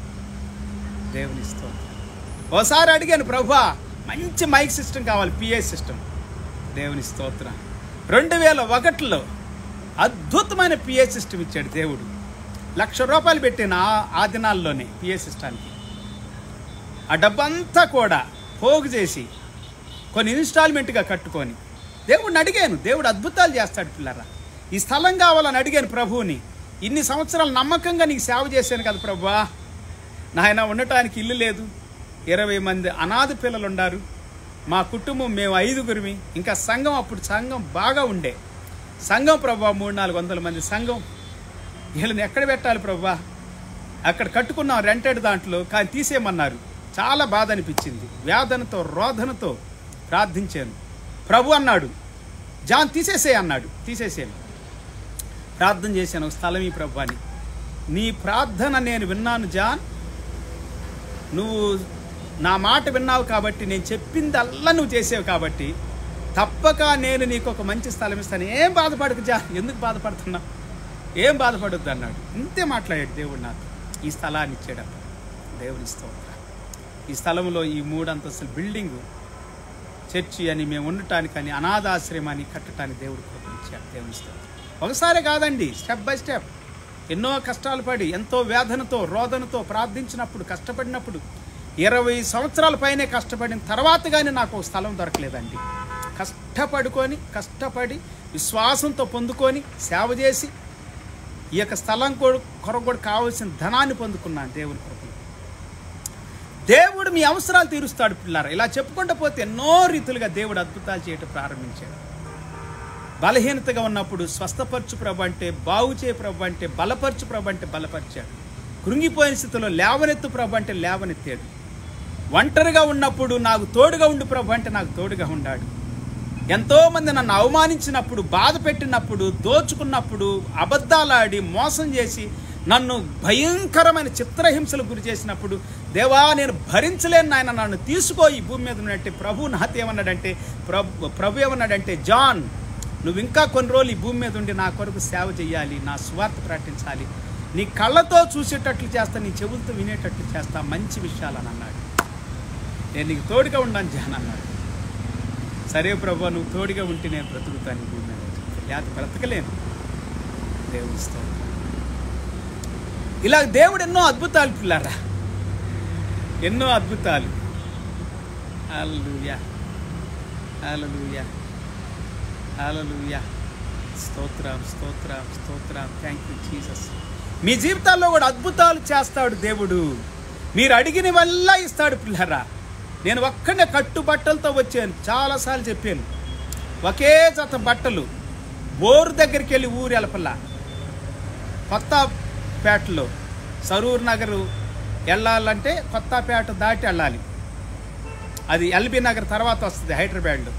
దేవుని స్తోత్రం ఓసారి అడిగాను ప్రభా మంచి మైక్ సిస్టమ్ కావాలి పిఏ సిస్టమ్ దేవుని స్తోత్రం రెండు వేల ఒకటిలో అద్భుతమైన పిఏ సిస్టమ్ ఇచ్చాడు దేవుడు లక్ష రూపాయలు పెట్టిన ఆ- ఆ దినాల్లోనే పిఏ సిస్టానికి ఆ డబ్బంతా కూడా పోగు చేసి కొన్ని ఇన్స్టాల్మెంట్గా కట్టుకొని దేవుడిని అడిగాను దేవుడు అద్భుతాలు చేస్తాడు పిల్లరా ఈ స్థలం కావాలని అడిగాను ప్రభువుని ఇన్ని సంవత్సరాలు నమ్మకంగా నీకు సేవ చేశాను కదా ప్రభువా నాయన ఉండటానికి ఇల్లు లేదు ఇరవై మంది అనాథ పిల్లలు ఉన్నారు మా కుటుంబం మేము ఐదుగురిమి ఇంకా సంఘం అప్పుడు సంఘం బాగా ఉండే సంఘం ప్రభా మూడు నాలుగు వందల మంది సంఘం వీళ్ళని ఎక్కడ పెట్టాలి ప్రభా అక్కడ కట్టుకున్నాం రెంటెడ్ దాంట్లో కానీ తీసేయమన్నారు చాలా బాధ అనిపించింది వేదనతో రోదనతో ప్రార్థించాను ప్రభు అన్నాడు జాన్ తీసేసే అన్నాడు తీసేసాను ప్రార్థన చేశాను ఒక స్థలం ఈ ప్రభు అని నీ ప్రార్థన నేను విన్నాను జాన్ నువ్వు నా మాట విన్నావు కాబట్టి నేను చెప్పిందల్లా నువ్వు చేసావు కాబట్టి తప్పక నేను నీకు ఒక మంచి స్థలం ఇస్తాను ఏం బాధపడకు జా ఎందుకు బాధపడుతున్నావు ఏం బాధపడొద్దు అన్నాడు ఇంతే మాట్లాడాడు దేవుడు నాకు ఈ స్థలాన్ని ఇచ్చాడు దేవుని స్తోత్ర ఈ స్థలంలో ఈ మూడు అంతస్తుల బిల్డింగు చర్చి అని మేము ఉండటానికి అని అనాథాశ్రయం అని కట్టడానికి దేవుడు కృపించాడు దేవుని స్తోత్రం ఒకసారి కాదండి స్టెప్ బై స్టెప్ ఎన్నో కష్టాలు పడి ఎంతో వేదనతో రోదనతో ప్రార్థించినప్పుడు కష్టపడినప్పుడు ఇరవై సంవత్సరాల పైనే కష్టపడిన తర్వాత కానీ నాకు ఒక స్థలం దొరకలేదండి కష్టపడుకొని కష్టపడి విశ్వాసంతో పొందుకొని సేవ చేసి ఈ యొక్క స్థలం కూడా కొరకు కూడా కావాల్సిన ధనాన్ని పొందుకున్నాను దేవుని కృపలో దేవుడు మీ అవసరాలు తీరుస్తాడు పిల్లారా ఇలా చెప్పుకుంటూ పోతే ఎన్నో రీతులుగా దేవుడు అద్భుతాలు చేయటం ప్రారంభించాడు బలహీనతగా ఉన్నప్పుడు స్వస్థపరచు ప్రభు అంటే బాగు చేయ ప్రభు అంటే బలపరచు ప్రభు అంటే బలపరిచాడు కృంగిపోయిన స్థితిలో లేవనెత్తు ప్రభు అంటే లేవనెత్తాడు ఒంటరిగా ఉన్నప్పుడు నాకు తోడుగా ఉండు ప్రభు అంటే నాకు తోడుగా ఉన్నాడు ఎంతోమంది నన్ను అవమానించినప్పుడు బాధ పెట్టినప్పుడు దోచుకున్నప్పుడు అబద్ధాలాడి మోసం చేసి నన్ను భయంకరమైన చిత్రహింసలు గురి చేసినప్పుడు దేవా నేను భరించలేను నాయన నన్ను తీసుకో ఈ భూమి మీద ఉన్నట్టే ప్రభు నాతో ఏమన్నాడంటే ప్రభు ప్రభు ఏమన్నాడంటే జాన్ నువ్వు ఇంకా కొన్ని రోజులు ఈ భూమి మీద ఉండి నా కొరకు సేవ చేయాలి నా స్వార్థ ప్రకటించాలి నీ కళ్ళతో చూసేటట్లు చేస్తా నీ చెవులతో వినేటట్లు చేస్తా మంచి విషయాలని అన్నాడు నేను నీకు తోడుగా ఉన్నాను జాన్ అన్నాడు సరే ప్రభు నువ్వు తోడుగా ఉంటే నేను బ్రతుకుతాను ఈ భూమి మీద లేకపోతే బ్రతకలేను దేవుని స్తోత్రం ఇలా దేవుడు ఎన్నో అద్భుతాలు పిల్లారా ఎన్నో అద్భుతాలు హల్లెలూయా హల్లెలూయా హల్లెలూయా స్తోత్రం స్తోత్రం స్తోత్రం థ్యాంక్ యూ జీసస్ మీ జీవితాల్లో కూడా అద్భుతాలు చేస్తాడు దేవుడు మీరు అడిగిన వల్ల ఇస్తాడు పిల్లరా నేను ఒక్కనే కట్టు బట్టలతో వచ్చాను చాలాసార్లు చెప్పాను ఒకే జత బట్టలు బోరు దగ్గరికి వెళ్ళి ఊరు ఎలపల్లా కొత్తపేటలో సరూర్ నగర్ వెళ్ళాలంటే కొత్తపేట దాటి వెళ్ళాలి అది ఎల్బీ నగర్ తర్వాత వస్తుంది హైదరాబాద్లో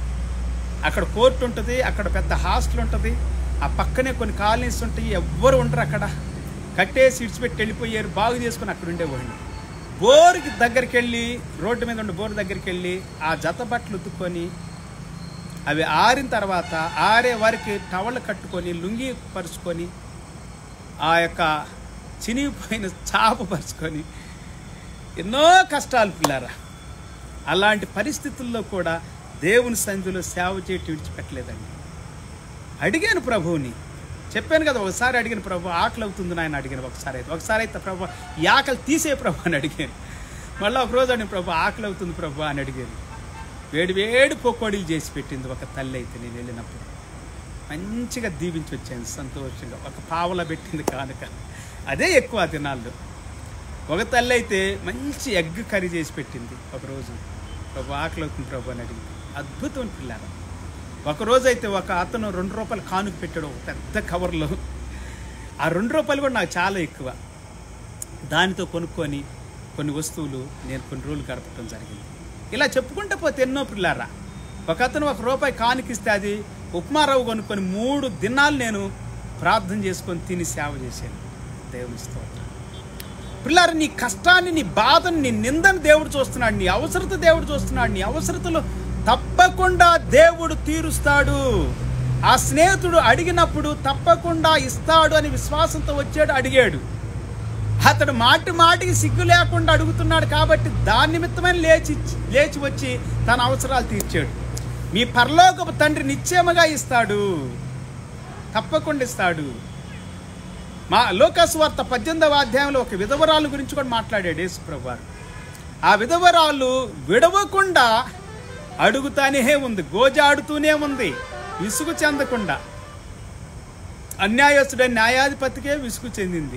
అక్కడ కోర్టు ఉంటుంది అక్కడ పెద్ద హాస్టల్ ఉంటుంది ఆ పక్కనే కొన్ని కాలనీస్ ఉంటాయి ఎవ్వరు ఉండరు అక్కడ కట్టేసి ఇడిచిపెట్టి వెళ్ళిపోయారు బాగు చేసుకుని అక్కడ ఉండేవాడిని బోరుకి దగ్గరికి వెళ్ళి రోడ్డు మీద ఉండే బోరు దగ్గరికి వెళ్ళి ఆ జత బట్టలు ఉతుక్కొని అవి ఆరిన తర్వాత ఆరే వారికి టవల్ కట్టుకొని లుంగి పరుచుకొని ఆ యొక్క చినిగిపోయిన చాప పరుచుకొని ఎన్నో కష్టాలు పిల్లారా అలాంటి పరిస్థితుల్లో కూడా దేవుని సన్నిధిలో సేవ చేయటం విడిచిపెట్టలేదండి అడిగాను ప్రభువుని చెప్పాను కదా ఒకసారి అడిగిన ప్రభు ఆకలి అవుతుంది నాయన అడిగాను ఒకసారి అయితే ఒకసారి అయితే ప్రభు ఈ ఆకలి తీసే ప్రభు అని అడిగాను మళ్ళీ ఒకరోజు అడిగిన ప్రభు ఆకలి అవుతుంది ప్రభు అని అడిగాను వేడి వేడి పకోడీలు చేసి పెట్టింది ఒక తల్లి అయితే నేను వెళ్ళినప్పుడు మంచిగా దీవించి వచ్చాను సంతోషంగా ఒక పావల పెట్టింది కానుక అదే ఎక్కువ ఆ దినాల్లో ఒక తల్లి అయితే మంచి ఎగ్ కర్రీ చేసి పెట్టింది ఒకరోజు ప్రభు ఆకలి అవుతుంది ప్రభు అని అడిగింది అద్భుతం పిల్లలు ఒకరోజు అయితే ఒక అతను రెండు రూపాయలు కానుక పెట్టాడు ఒక పెద్ద కవర్లో ఆ రెండు రూపాయలు కూడా నాకు చాలా ఎక్కువ దానితో కొనుక్కొని కొన్ని వస్తువులు నేను కొన్ని రోజులు గడపడం జరిగింది ఇలా చెప్పుకుంటే పోతే ఎన్నో పిల్లారా ఒక అతను ఒక రూపాయి కానుకిస్తే అది ఉప్మారావు కొనుక్కొని మూడు దినాలు నేను ప్రార్థన చేసుకొని తిని సేవ చేశాను దేవుని స్తోత్రం పిల్లారు నీ కష్టాన్ని నీ బాధని నీ నిందను దేవుడు చూస్తున్నాడు నీ అవసరత దేవుడు చూస్తున్నాడు నీ అవసరతలు తప్పకుండా దేవుడు తీరుస్తాడు ఆ స్నేహితుడు అడిగినప్పుడు తప్పకుండా ఇస్తాడు అని విశ్వాసంతో వచ్చాడు అడిగాడు అతడు మాటి మాటికి సిగ్గు లేకుండా అడుగుతున్నాడు కాబట్టి దాని నిమిత్తమైన లేచి లేచి వచ్చి తన అవసరాలు తీర్చాడు మీ పరలోకపు తండ్రి నిశ్చయముగా ఇస్తాడు తప్పకుండా ఇస్తాడు మా లోకాసు వార్త పద్దెనిమిదవ అధ్యాయంలో ఒక విధవరాలు గురించి కూడా మాట్లాడాడు యేసుప్రభు వారు ఆ విధవరాలు విడవకుండా అడుగుతానే ఉంది గోజాడుతూనే ఉంది విసుగు చెందకుండా అన్యాయస్తుడైన న్యాయాధిపతికే విసుగు చెందింది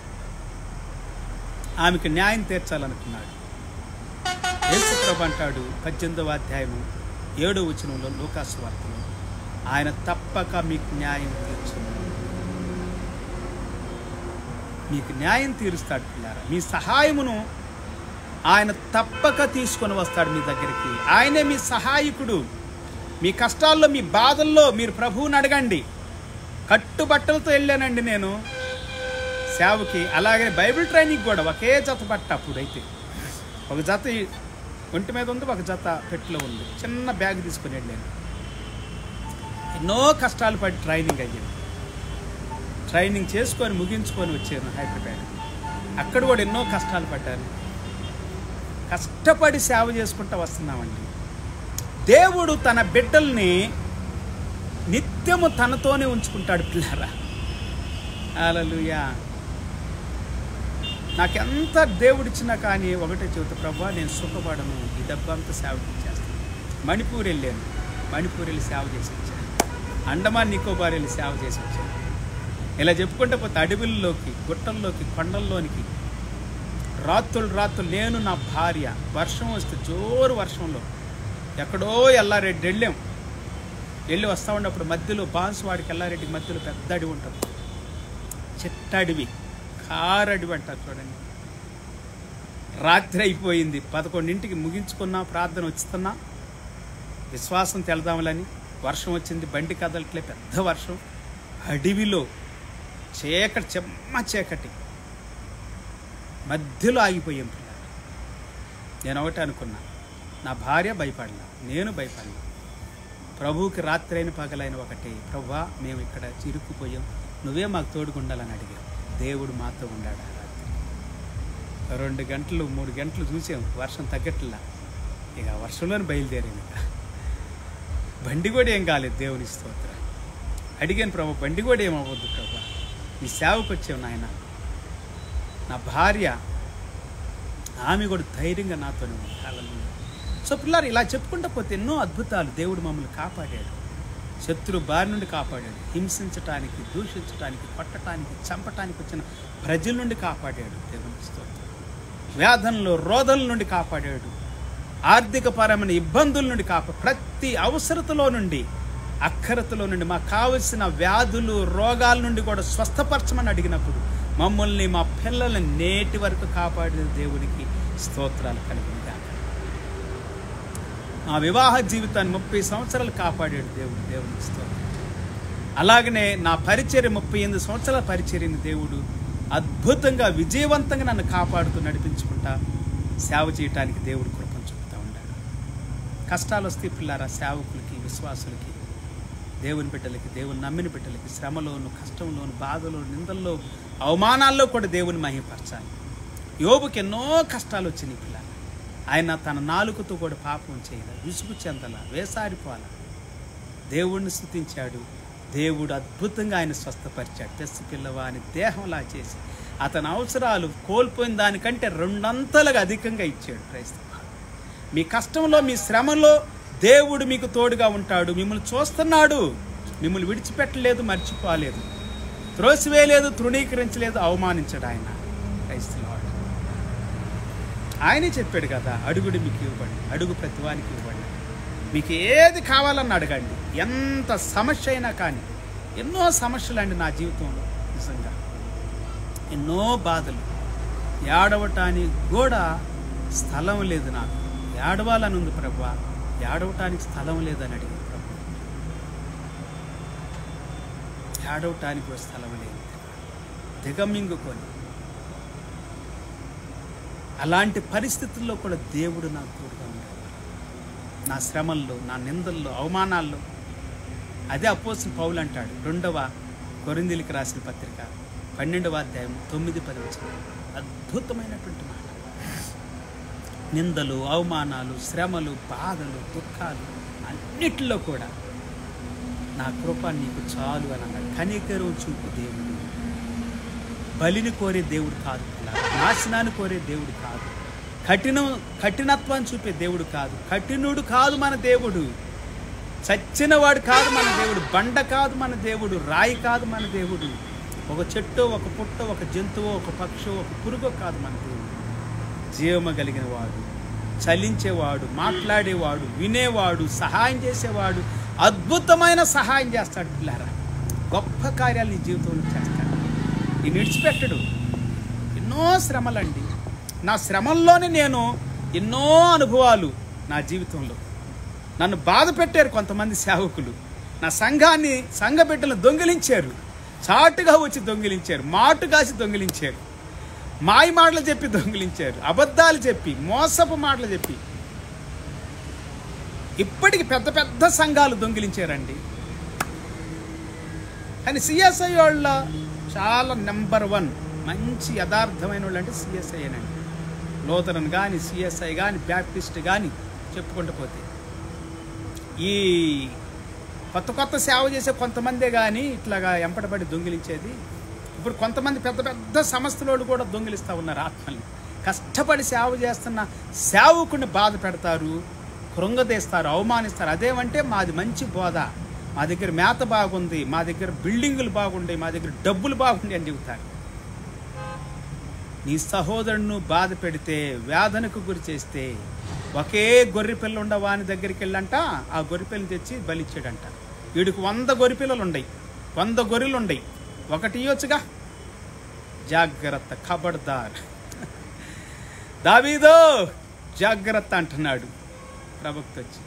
ఆమెకు న్యాయం తీర్చాలనుకున్నాడు యేసుప్రభు అంటాడు పద్దెనిమిదవ అధ్యాయము ఏడో వచనంలో లోకాసు వార్తలో ఆయన తప్పక మీకు న్యాయం తీర్చును మీకు న్యాయం తీరుస్తాడు పిల్లారా మీ సహాయమును ఆయన తప్పక తీసుకొని వస్తాడు మీ దగ్గరికి ఆయనే మీ సహాయకుడు మీ కష్టాల్లో మీ బాధల్లో మీరు ప్రభువుని అడగండి కట్టుబట్టలతో వెళ్ళానండి నేను సేవకి అలాగే బైబిల్ ట్రైనింగ్ కూడా ఒకే జత బట్ట అప్పుడైతే ఒక జత ఈ ఒంటి మీద ఉంది ఒక జత పెట్టిలో ఉంది చిన్న బ్యాగ్ తీసుకొని వెళ్ళాను ఎన్నో కష్టాలు పడి ట్రైనింగ్ అయ్యింది ట్రైనింగ్ చేసుకొని ముగించుకొని వచ్చాను హైదరాబాద్ అక్కడ కూడా ఎన్నో కష్టాలు పడ్డాను కష్టపడి సేవ చేసుకుంటూ వస్తున్నామండి దేవుడు తన బిడ్డల్ని నిత్యము తనతోనే ఉంచుకుంటాడు పిల్లరా అలలుయా నాకెంత దేవుడిచ్చినా కానీ ఒకటే చెబుతా ప్రభా నేను సుఖపడను ఈ దెబ్బంతా సేవ చేస్తాను మణిపూర్ వెళ్ళాను మణిపూర్ వెళ్ళి సేవ చేసి వచ్చాను అండమాన్ నికోబార్ వెళ్ళి సేవ చేసి వచ్చాను ఇలా చెప్పుకుంటే పోతే అడవుల్లోకి గుట్టల్లోకి కొండల్లోనికి రాత్రులు రాత్రులు నేను నా భార్య వర్షం వస్తే జోరు వర్షంలో ఎక్కడో ఎల్లారెడ్డి వెళ్ళాం వెళ్ళి వస్తూ ఉన్నప్పుడు మధ్యలో బాన్సువాడికి ఎల్లారెడ్డి మధ్యలో పెద్ద అడవి ఉంటుంది చిట్ట అడవి కారు అడవి అంటారు చూడండి రాత్రి అయిపోయింది పదకొండింటికి ముగించుకున్నా ప్రార్థన వచ్చుతున్నా విశ్వాసం తెలదాములని వర్షం వచ్చింది బండి కదలట్లే పెద్ద వర్షం అడవిలో చీకటి చెమ్మ చీకటి మధ్యలో ఆగిపోయాం పిల్లలు నేను ఒకటి అనుకున్నా నా భార్య భయపడలా నేను భయపడలా ప్రభువుకి రాత్రైన పగలైన ఒకటి ప్రభువా మేము ఇక్కడ చిరుక్కుపోయాం నువ్వే మాకు తోడుకుండాలని అడిగాం దేవుడు మాతో ఉండాడు ఆ రాత్రి రెండు గంటలు మూడు గంటలు చూసాం వర్షం తగ్గట్లా ఇక వర్షంలోనే బయలుదేరాం ఇక బండి కూడా ఏం కాలేదు దేవుని స్తోత్రం అడిగాను ప్రభు బండి కూడా ఏమవ్వద్దు ప్రభు నీ సేవకు వచ్చావు నాయన నా భార్య ఆమె కూడా ధైర్యంగా నాతోనే ఉంది హల్లెలూయా. సో పిల్లలు ఇలా చెప్పుకుంటూ పోతే ఎన్నో అద్భుతాలు దేవుడు మమ్మల్ని కాపాడాడు శత్రు బారి నుండి కాపాడాడు హింసించటానికి దూషించటానికి కొట్టటానికి చంపటానికి వచ్చిన ప్రజల నుండి కాపాడాడు దేవుని స్తోత్రం వ్యాధంలో రోధల నుండి కాపాడాడు ఆర్థిక పరమైన ఇబ్బందుల నుండి కాపా ప్రతి అవసరతలో నుండి అక్కరతలో నుండి మాకు కావలసిన వ్యాధులు రోగాల నుండి కూడా స్వస్థపరచమని అడిగినప్పుడు మమ్మల్ని మా పిల్లల్ని నేటి వరకు కాపాడిన దేవునికి స్తోత్రాలు కలిగిన మా వివాహ జీవితాన్ని ముప్పై సంవత్సరాలు కాపాడాడు దేవుడు దేవునికి స్తోత్రం అలాగనే నా పరిచర్య ముప్పై ఎనిమిది సంవత్సరాల పరిచర్యని దేవుడు అద్భుతంగా విజయవంతంగా నన్ను కాపాడుతూ నడిపించుకుంటా సేవ చేయటానికి దేవుడు కృపను చూపుతూ ఉన్నాడు కష్టాలు వస్తే పిల్లారా సేవకులకి విశ్వాసులకి దేవుని బిడ్డలకి దేవుని నమ్మిన బిడ్డలకి శ్రమలోను కష్టంలోను బాధలో నిందల్లో అవమానాల్లో కూడా దేవుని మహిమపరచాలి యోబుకి ఎన్నో కష్టాలు వచ్చినాయి పిల్ల ఆయన తన నాలుకతో కూడా పాపం చేయలే విసుగు చెందల వేసారిపోల దేవుణ్ణి స్థుతించాడు దేవుడు అద్భుతంగా ఆయన స్వస్థపరిచాడు తెస్సి పిల్లవాని దేహంలా చేసి అతని అవసరాలు కోల్పోయిన దానికంటే రెండంతలుగా అధికంగా ఇచ్చాడు క్రైస్తవ మీ కష్టంలో మీ శ్రమలో దేవుడు మీకు తోడుగా ఉంటాడు మిమ్మల్ని చూస్తున్నాడు మిమ్మల్ని విడిచిపెట్టలేదు మర్చిపోలేదు త్రోసివేయలేదు తృణీకరించలేదు అవమానించడు ఆయన క్రైస్తవుడు ఆయనే చెప్పాడు కదా అడుగుడు మీకు ఇవ్వండి అడుగు ప్రతివానికి ఇవ్వండి మీకు ఏది కావాలన్న అడగండి ఎంత సమస్య అయినా కానీ ఎన్నో సమస్యలు అండి నా జీవితంలో నిజంగా ఎన్నో బాధలు ఏడవటానికి కూడా స్థలం లేదు నాకు ఏడవాలని ఉంది ప్రభు ఏడవటానికి స్థలం లేదని అడిగింది ప్రభు ఏడవటానికి కూడా స్థలం లేదు దిగమింగుకొని అలాంటి పరిస్థితుల్లో కూడా దేవుడు నాకు తోడుగా ఉండేవాడు నా శ్రమల్లో నా నిందల్లో అవమానాల్లో అదే అపోసిన పౌలు అంటాడు రెండవ కొరిందీలకు రాసిన పత్రిక పన్నెండవ అధ్యాయం తొమ్మిది పది వచ్చిన అద్భుతమైనటువంటి మాట నిందలు అవమానాలు శ్రమలు బాధలు దుఃఖాలు అన్నిటిలో కూడా నా కృప నీకు చాలు అని అన్నాడు కనికరం చూపు దేవుడు బలిని కోరే దేవుడు కాదు పిల్ల. నాశనాన్ని కోరే దేవుడు కాదు కఠినం కఠినత్వాన్ని చూపే దేవుడు కాదు కఠినుడు కాదు మన దేవుడు చచ్చినవాడు కాదు మన దేవుడు బండ కాదు మన దేవుడు రాయి కాదు మన దేవుడు ఒక చెట్టు ఒక పుట్ట ఒక జంతువు ఒక పక్షు ఒక పురుగు కాదు మన దేవుడు జీవమ కలిగిన వాడు చలించేవాడు మాట్లాడేవాడు వినేవాడు సహాయం చేసేవాడు అద్భుతమైన సహాయం చేస్తాడు పిల్లారా గొప్ప కార్యాలు నీ జీవితంలో చేస్తాడు నేను విడిచిపెట్టడు ఎన్నో శ్రమలండి నా శ్రమల్లోనే నేను ఎన్నో అనుభవాలు నా జీవితంలో నన్ను బాధ పెట్టారు కొంతమంది సేవకులు నా సంఘాన్ని సంఘ బిడ్డలను దొంగిలించారు చాటుగా వచ్చి దొంగిలించారు మాటు కాసి దొంగిలించారు మాయ మాటలు చెప్పి దొంగిలించారు అబద్ధాలు చెప్పి మోసపు మాటలు చెప్పి ఇప్పటికి పెద్ద పెద్ద సంఘాలు దొంగిలించారండి కానీ సిఎస్ఐ వాళ్ళ చాలా నెంబర్ వన్ మంచి యథార్థమైన వాళ్ళు అంటే సిఎస్ఐ అనండి లోతరన్ కానీ సిఎస్ఐ కానీ బ్యాప్టిస్ట్ కానీ చెప్పుకుంటూ పోతే ఈ కొత్త కొత్త సేవ చేసే కొంతమందే కానీ ఇట్లాగా ఎంపటపడి దొంగిలించేది ఇప్పుడు కొంతమంది పెద్ద పెద్ద సంస్థలోళ్ళు కూడా దొంగిలిస్తూ ఉన్నారు ఆత్మల్ని కష్టపడి సేవ చేస్తున్న సేవకుని బాధ పెడతారు కృంగదీస్తారు అవమానిస్తారు అదేమంటే మాది మంచి బోధ మా దగ్గర మేత బాగుంది మా దగ్గర బిల్డింగులు బాగుంటాయి మా దగ్గర డబ్బులు బాగుండి అని చెబుతారు నీ సహోదరును బాధ పెడితే వేదనకు గురి చేస్తే ఒకే గొర్రె పిల్ల ఉండ వాని దగ్గరికి వెళ్ళంట ఆ గొర్రె పిల్లని తెచ్చి బలిచ్చాడంట వీడికి వంద గొర్రె పిల్లలు ఉన్నాయి వంద గొర్రెలు ఉన్నాయి ఒకటి ఇవ్వచ్చుగా జాగ్రత్త ఖబర్దార్ దావీదో జాగ్రత్త అంటున్నాడు ప్రవక్త వచ్చి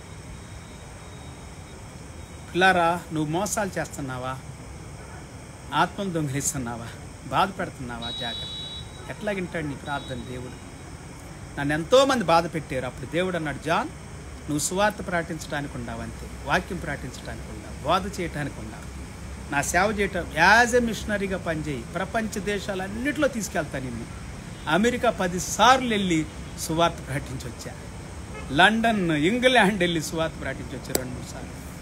పిల్లారా నువ్వు మోసాలు చేస్తున్నావా ఆత్మను దొంగిలిస్తున్నావా బాధ పెడుతున్నావా జాగ్రత్త ఎట్లా వింటాడు నీ ప్రార్థన దేవుడు నన్ను ఎంతోమంది బాధ పెట్టారు అప్పుడు దేవుడు అన్నాడు జాన్ నువ్వు సువార్త ప్రకటించడానికి ఉండవు అంతే వాక్యం ప్రకటించడానికి ఉండవు బోధ చేయడానికి ఉండవు నా సేవ చేయటం యాజ్ ఎ మిషనరీగా పనిచేయి ప్రపంచ దేశాలన్నింటిలో తీసుకెళ్తాను నిన్ను అమెరికా పదిసార్లు వెళ్ళి సువార్త ప్రకటించి వచ్చా లండన్ ఇంగ్లాండ్ వెళ్ళి సువార్త ప్రకటించి వచ్చా రెండు మూడు సార్లు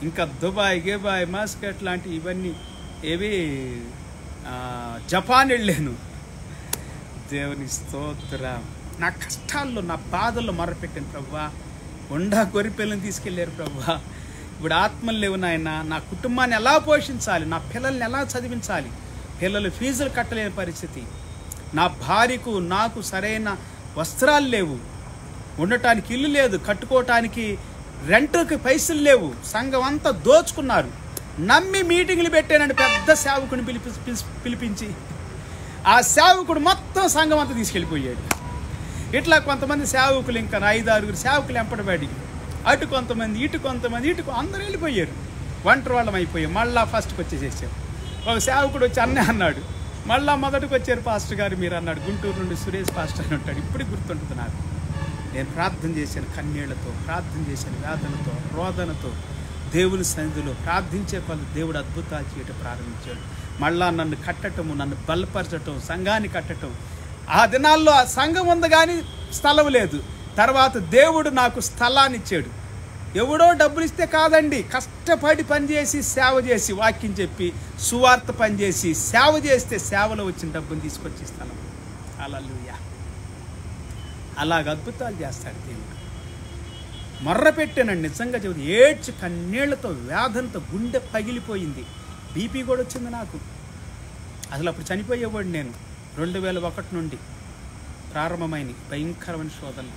ఇంకా దుబాయ్ గిబాయ్ మాస్కట్ లాంటి ఇవన్నీ ఏవి ఆ, జపాన్ వెళ్ళాను దేవుని స్తోత్రం నా కష్టాల్లో నా బాధల్లో మొరపెట్టాను ప్రవ్వా ఉండా గొర్రెపిల్లని తీసుకెళ్ళారు ప్రవ్వా ఇప్పుడు ఆత్మలు లేవు నాయన నా కుటుంబాన్ని ఎలా పోషించాలి నా పిల్లల్ని ఎలా చదివించాలి పిల్లలు ఫీజులు కట్టలేని పరిస్థితి నా భార్యకు నాకు సరైన వస్త్రాలు లేవు ఉండటానికి ఇల్లు లేదు కట్టుకోవటానికి రెంట్కి పైసలు లేవు సంఘం అంతా దోచుకున్నారు నమ్మి మీటింగ్లు పెట్టానని పెద్ద సేవకుని పిలిపి పిలిచి- పిలిపించి ఆ సేవకుడు మొత్తం సంఘం అంతా తీసుకెళ్ళిపోయాడు ఇట్లా కొంతమంది సేవకులు ఇంకా ఐదారుగురు సేవకులు ఎంపడబడి అటు కొంతమంది ఇటు కొంతమంది ఇటు కొ- అందరూ వెళ్ళిపోయారు ఒంటరి వాళ్ళం అయిపోయాం మళ్ళా ఫస్ట్కి వచ్చేసేసాం ఒక సేవకుడు వచ్చి అన్నే అన్నాడు మళ్ళా మొదటికి వచ్చారు పాస్టర్ గారు మీరు అన్నాడు గుంటూరు నుండి సురేష్ పాస్టర్ అని ఉంటాడు ఇప్పుడు గుర్తుంటుంది నాకు నేను ప్రార్థన చేశాను కన్నీళ్లతో ప్రార్థన చేశాను వేదనతో రోదనతో దేవుని సన్నిధిలో ప్రార్థించే పలు దేవుడు అద్భుతాలు చేయటం ప్రారంభించాడు మళ్ళా నన్ను కట్టటము నన్ను బలపరచటం సంఘాన్ని కట్టటం ఆ దినాల్లో ఆ సంఘం ఉంది కానీ స్థలం లేదు తర్వాత దేవుడు నాకు స్థలాన్ని ఇచ్చాడు ఎవడో డబ్బులు ఇస్తే కాదండి కష్టపడి పనిచేసి సేవ చేసి వాక్యం చెప్పి సువార్త పనిచేసి సేవ చేస్తే సేవలో వచ్చిన డబ్బుని తీసుకొచ్చి ఇస్తాను అలలుయా అలాగ అద్భుతాలు చేస్తాడు దేవుడు మొర్ర పెట్టానండి నిజంగా చెబుతుంది ఏడ్చి కన్నీళ్లతో వేదంతో గుండె పగిలిపోయింది బీపీ కూడా వచ్చింది నాకు అసలు అప్పుడు చనిపోయేవాడు నేను రెండు వేల ఒకటి నుండి ప్రారంభమైన భయంకరమైన శోధనలు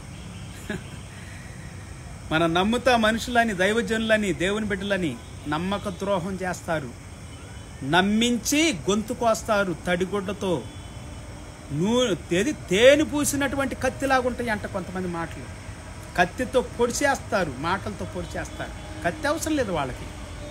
మనం నమ్ముతా మనుషులని దైవజనులని దేవుని బిడ్డలని నమ్మక ద్రోహం చేస్తారు నమ్మించి గొంతు కోస్తారు తడిగుడ్డతో నూనె తెది తేనె పూసినటువంటి కత్తిలాగా ఉంటాయి అంట కొంతమంది మాటలు కత్తితో పొడిచేస్తారు మాటలతో పొడిచేస్తారు కత్తి అవసరం లేదు వాళ్ళకి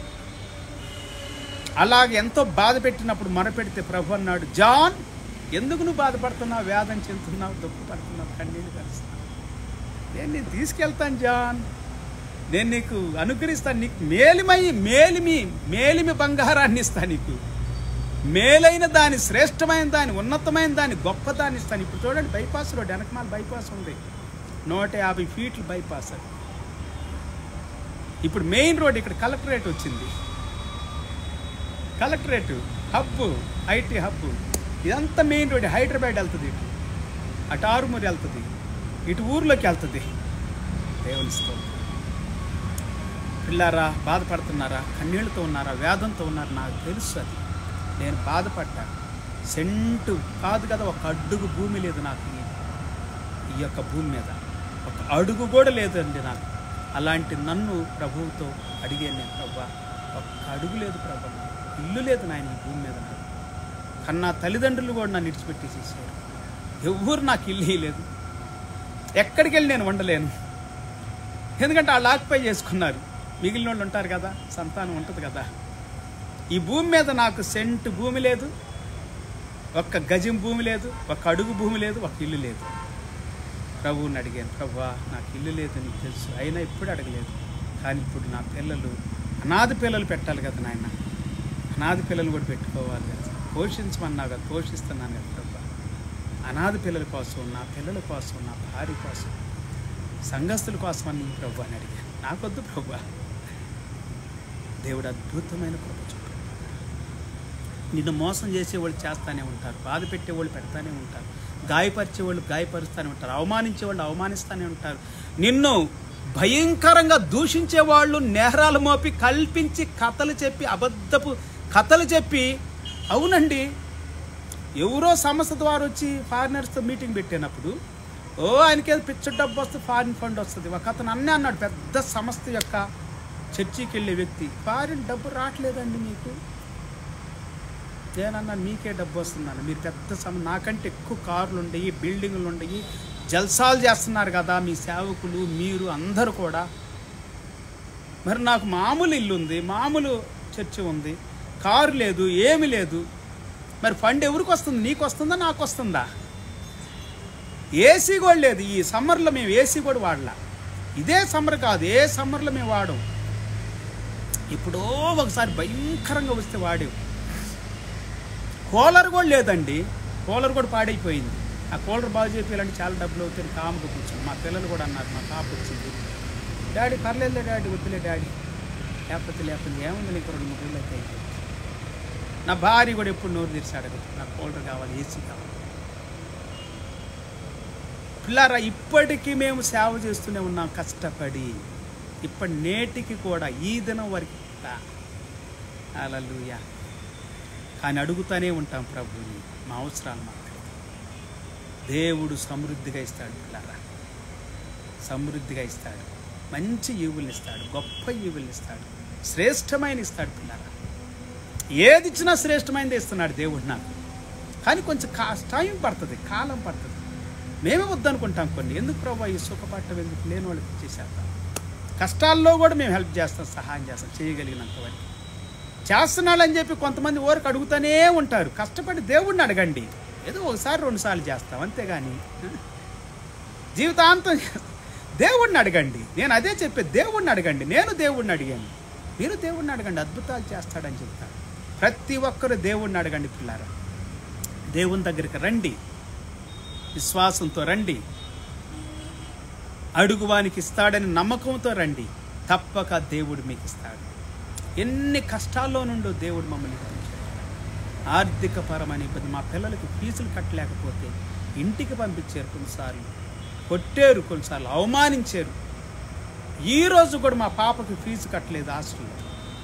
అలాగే ఎంతో బాధ పెట్టినప్పుడు మొరపెడితే ప్రభు అన్నాడు జాన్ ఎందుకు నువ్వు బాధపడుతున్నావు వేదన చెందుతున్నావు దుఃఖపడుతున్నావు కన్నీళ్ళు కలుస్తున్నావు నేను నేను తీసుకెళ్తాను జాన్ నేను నీకు అనుగ్రహిస్తాను నీకు మేలిమై మేలిమి మేలిమి బంగారాన్ని ఇస్తాను నీకు మేలైన దాని శ్రేష్టమైన దాని ఉన్నతమైన దాని గొప్ప దాన్ని ఇస్తాను ఇప్పుడు చూడండి బైపాస్ రోడ్ వెనకమాల బైపాస్ ఉంది నూట యాభై ఫీట్లు బైపాస్ అది ఇప్పుడు మెయిన్ రోడ్ ఇక్కడ కలెక్టరేట్ వచ్చింది కలెక్టరేట్ హబ్ ఐటీ హబ్ ఇదంతా మెయిన్ రోడ్ హైదరాబాద్ వెళ్తుంది ఇటు అటు ఆరుమూరి వెళ్తుంది ఇటు ఊర్లోకి వెళ్తుంది దేవుని స్తోత్రం పిల్లారా బాధపడుతున్నారా కన్నీళ్ళతో ఉన్నారా వేదంతో ఉన్నారా నాకు తెలుసు అది నేను బాధపడ్డా సెంటు కాదు కదా ఒక అడుగు భూమి లేదు నాకు ఈ- ఈ యొక్క భూమి మీద ఒక అడుగు కూడా లేదండి నాకు అలాంటి నన్ను ప్రభువుతో అడిగాను నేను ప్రభా ఒక్క అడుగు లేదు ప్రభా నాకు. ఇల్లు లేదు నాయన ఈ భూమి మీద నాకు కన్నా తల్లిదండ్రులు కూడా నన్ను విడిచిపెట్టేసేసారు ఎవ్వరు నాకు ఇల్లు లేదు ఎక్కడికి వెళ్ళి నేను ఉండలేను ఎందుకంటే వాళ్ళు ఆక్యుపై చేసుకున్నారు మిగిలిన వాళ్ళు ఉంటారు కదా సంతానం ఉంటుంది కదా ఈ భూమి మీద నాకు సెంటు భూమి లేదు ఒక్క గజం భూమి లేదు ఒక అడుగు భూమి లేదు ఒక ఇల్లు లేదు ప్రభువుని అడిగాను ప్రభువా నాకు ఇల్లు లేదు నీకు తెలుసు అయినా ఇప్పుడు అడగలేదు కానీ ఇప్పుడు నా పిల్లలు అనాథ పిల్లలు పెట్టాలి కదా నాయన అనాథ పిల్లలు కూడా పెట్టుకోవాలి కదా పోషించమన్నావు కదా పోషిస్తున్నాను కదా ప్రభా అనాథ పిల్లల కోసం నా పిల్లల కోసం నా భార్య కోసం సంఘస్థుల కోసం అని ప్రభు అని అడిగాను నాకొద్దు ప్రభు దేవుడు అద్భుతమైన కృప చూపు నిన్ను మోసం చేసేవాళ్ళు చేస్తానే ఉంటారు బాధ పెట్టేవాళ్ళు పెడతానే ఉంటారు గాయపరిచేవాళ్ళు గాయపరుస్తూనే ఉంటారు అవమానించేవాళ్ళు అవమానిస్తూనే ఉంటారు నిన్ను భయంకరంగా దూషించే వాళ్ళు నేరాలు మోపి కల్పించి కథలు చెప్పి అబద్ధపు కథలు చెప్పి అవునండి ఎవరో సంస్థ ద్వారా వచ్చి ఫారినర్స్తో మీటింగ్ పెట్టినప్పుడు ఓ ఆయనకి ఏదో పిచ్చ డబ్బు వస్తే ఫారిన్ ఫండ్ వస్తుంది ఒక అతను అన్నీ అన్నాడు పెద్ద సంస్థ యొక్క చర్చికి వెళ్ళే వ్యక్తి ఫారిన్ డబ్బు రావట్లేదండి మీకు నేనన్నా మీకే డబ్బు వస్తుందని మీరు పెద్ద సమ నాకంటే ఎక్కువ కార్లు ఉండయి బిల్డింగులు ఉండయి జల్సాలు చేస్తున్నారు కదా మీ సేవకులు మీరు అందరూ కూడా మరి నాకు మామూలు ఇల్లు ఉంది మామూలు చర్చి ఉంది కారు లేదు ఏమి లేదు మరి ఫండ్ ఎవరికి వస్తుంది నీకు వస్తుందా నాకు వస్తుందా ఏసీ కూడా లేదు ఈ సమ్మర్లో మేము ఏసీ కూడా వాడలా ఇదే సమ్మర్ కాదు ఏ సమ్మర్లో మేము వాడం ఇప్పుడో ఒకసారి భయంకరంగా వస్తే వాడేవు కూలర్ కూడా లేదండి కూలర్ కూడా పాడైపోయింది ఆ కూలర్ బాగు చేయాలంటే చాలా డబ్బులు అవుతాయి కాముకు కూర్చొని మా పిల్లలు కూడా అన్నారు మా పాప వచ్చింది డాడీ పర్లేదులే డాడీ వద్దులే డాడీ లేకపోతే లేకపోతే ఏముంది నీకు రెండు మూడు రోజులు అయితే అయిపోయింది నా భార్య కూడా ఎప్పుడు నోరు తెరిచి అడగదు నాకు కూలర్ కావాలి ఏసీ కావాలి పిల్లారా ఇప్పటికీ మేము సేవ చేస్తూనే ఉన్నాం కష్టపడి ఇప్పటి నేటికి కూడా ఈ దినం వరకు అలలుయా కానీ అడుగుతూనే ఉంటాం ప్రభుని మా అవసరాలు మాకు దేవుడు సమృద్ధిగా ఇస్తాడు పిల్లారా సమృద్ధిగా ఇస్తాడు మంచి ఈవుల్ని ఇస్తాడు గొప్ప ఈవుల్ని ఇస్తాడు శ్రేష్టమైన ఇస్తాడు పిల్లారా ఏది ఇచ్చినా శ్రేష్టమైనది ఇస్తున్నాడు దేవుడు నాకు కానీ కొంచెం కా టైం పడుతుంది కాలం పడుతుంది మేమే వద్దనుకుంటాం కొన్ని ఎందుకు ప్రభా ఈ సుఖపట్టం ఎందుకు లేని వాళ్ళకి ఇచ్చేసేద్దాం కష్టాల్లో కూడా మేము హెల్ప్ చేస్తాం సహాయం చేస్తాం చేయగలిగినంత వరకు చేస్తున్నాళ్ళని చెప్పి కొంతమంది ఊరికి అడుగుతూనే ఉంటారు కష్టపడి దేవుడిని అడగండి ఏదో ఒకసారి రెండు సార్లు చేస్తాం అంతేగాని జీవితాంతం చేస్తాం. దేవుడిని అడగండి నేను అదే చెప్పే దేవుడిని అడగండి నేను దేవుడిని అడిగాను మీరు దేవుడిని అడగండి అద్భుతాలు చేస్తాడని చెప్తాడు ప్రతి ఒక్కరు దేవుడిని అడగండి పిల్లారా దేవుని దగ్గరికి రండి విశ్వాసంతో రండి అడుగువానికి ఇస్తాడని నమ్మకంతో రండి తప్పక దేవుడు మీకు ఇస్తాడు ఎన్ని కష్టాల్లో నుండో దేవుడు మమ్మల్ని విడిపించాడు ఆర్థిక పరమైన ఇబ్బంది మా పిల్లలకి ఫీజులు కట్టలేకపోతే ఇంటికి పంపించారు కొన్నిసార్లు కొట్టారు కొన్నిసార్లు అవమానించారు ఈ రోజు కూడా మా పాపకి ఫీజు కట్టలేదు హాస్టల్లో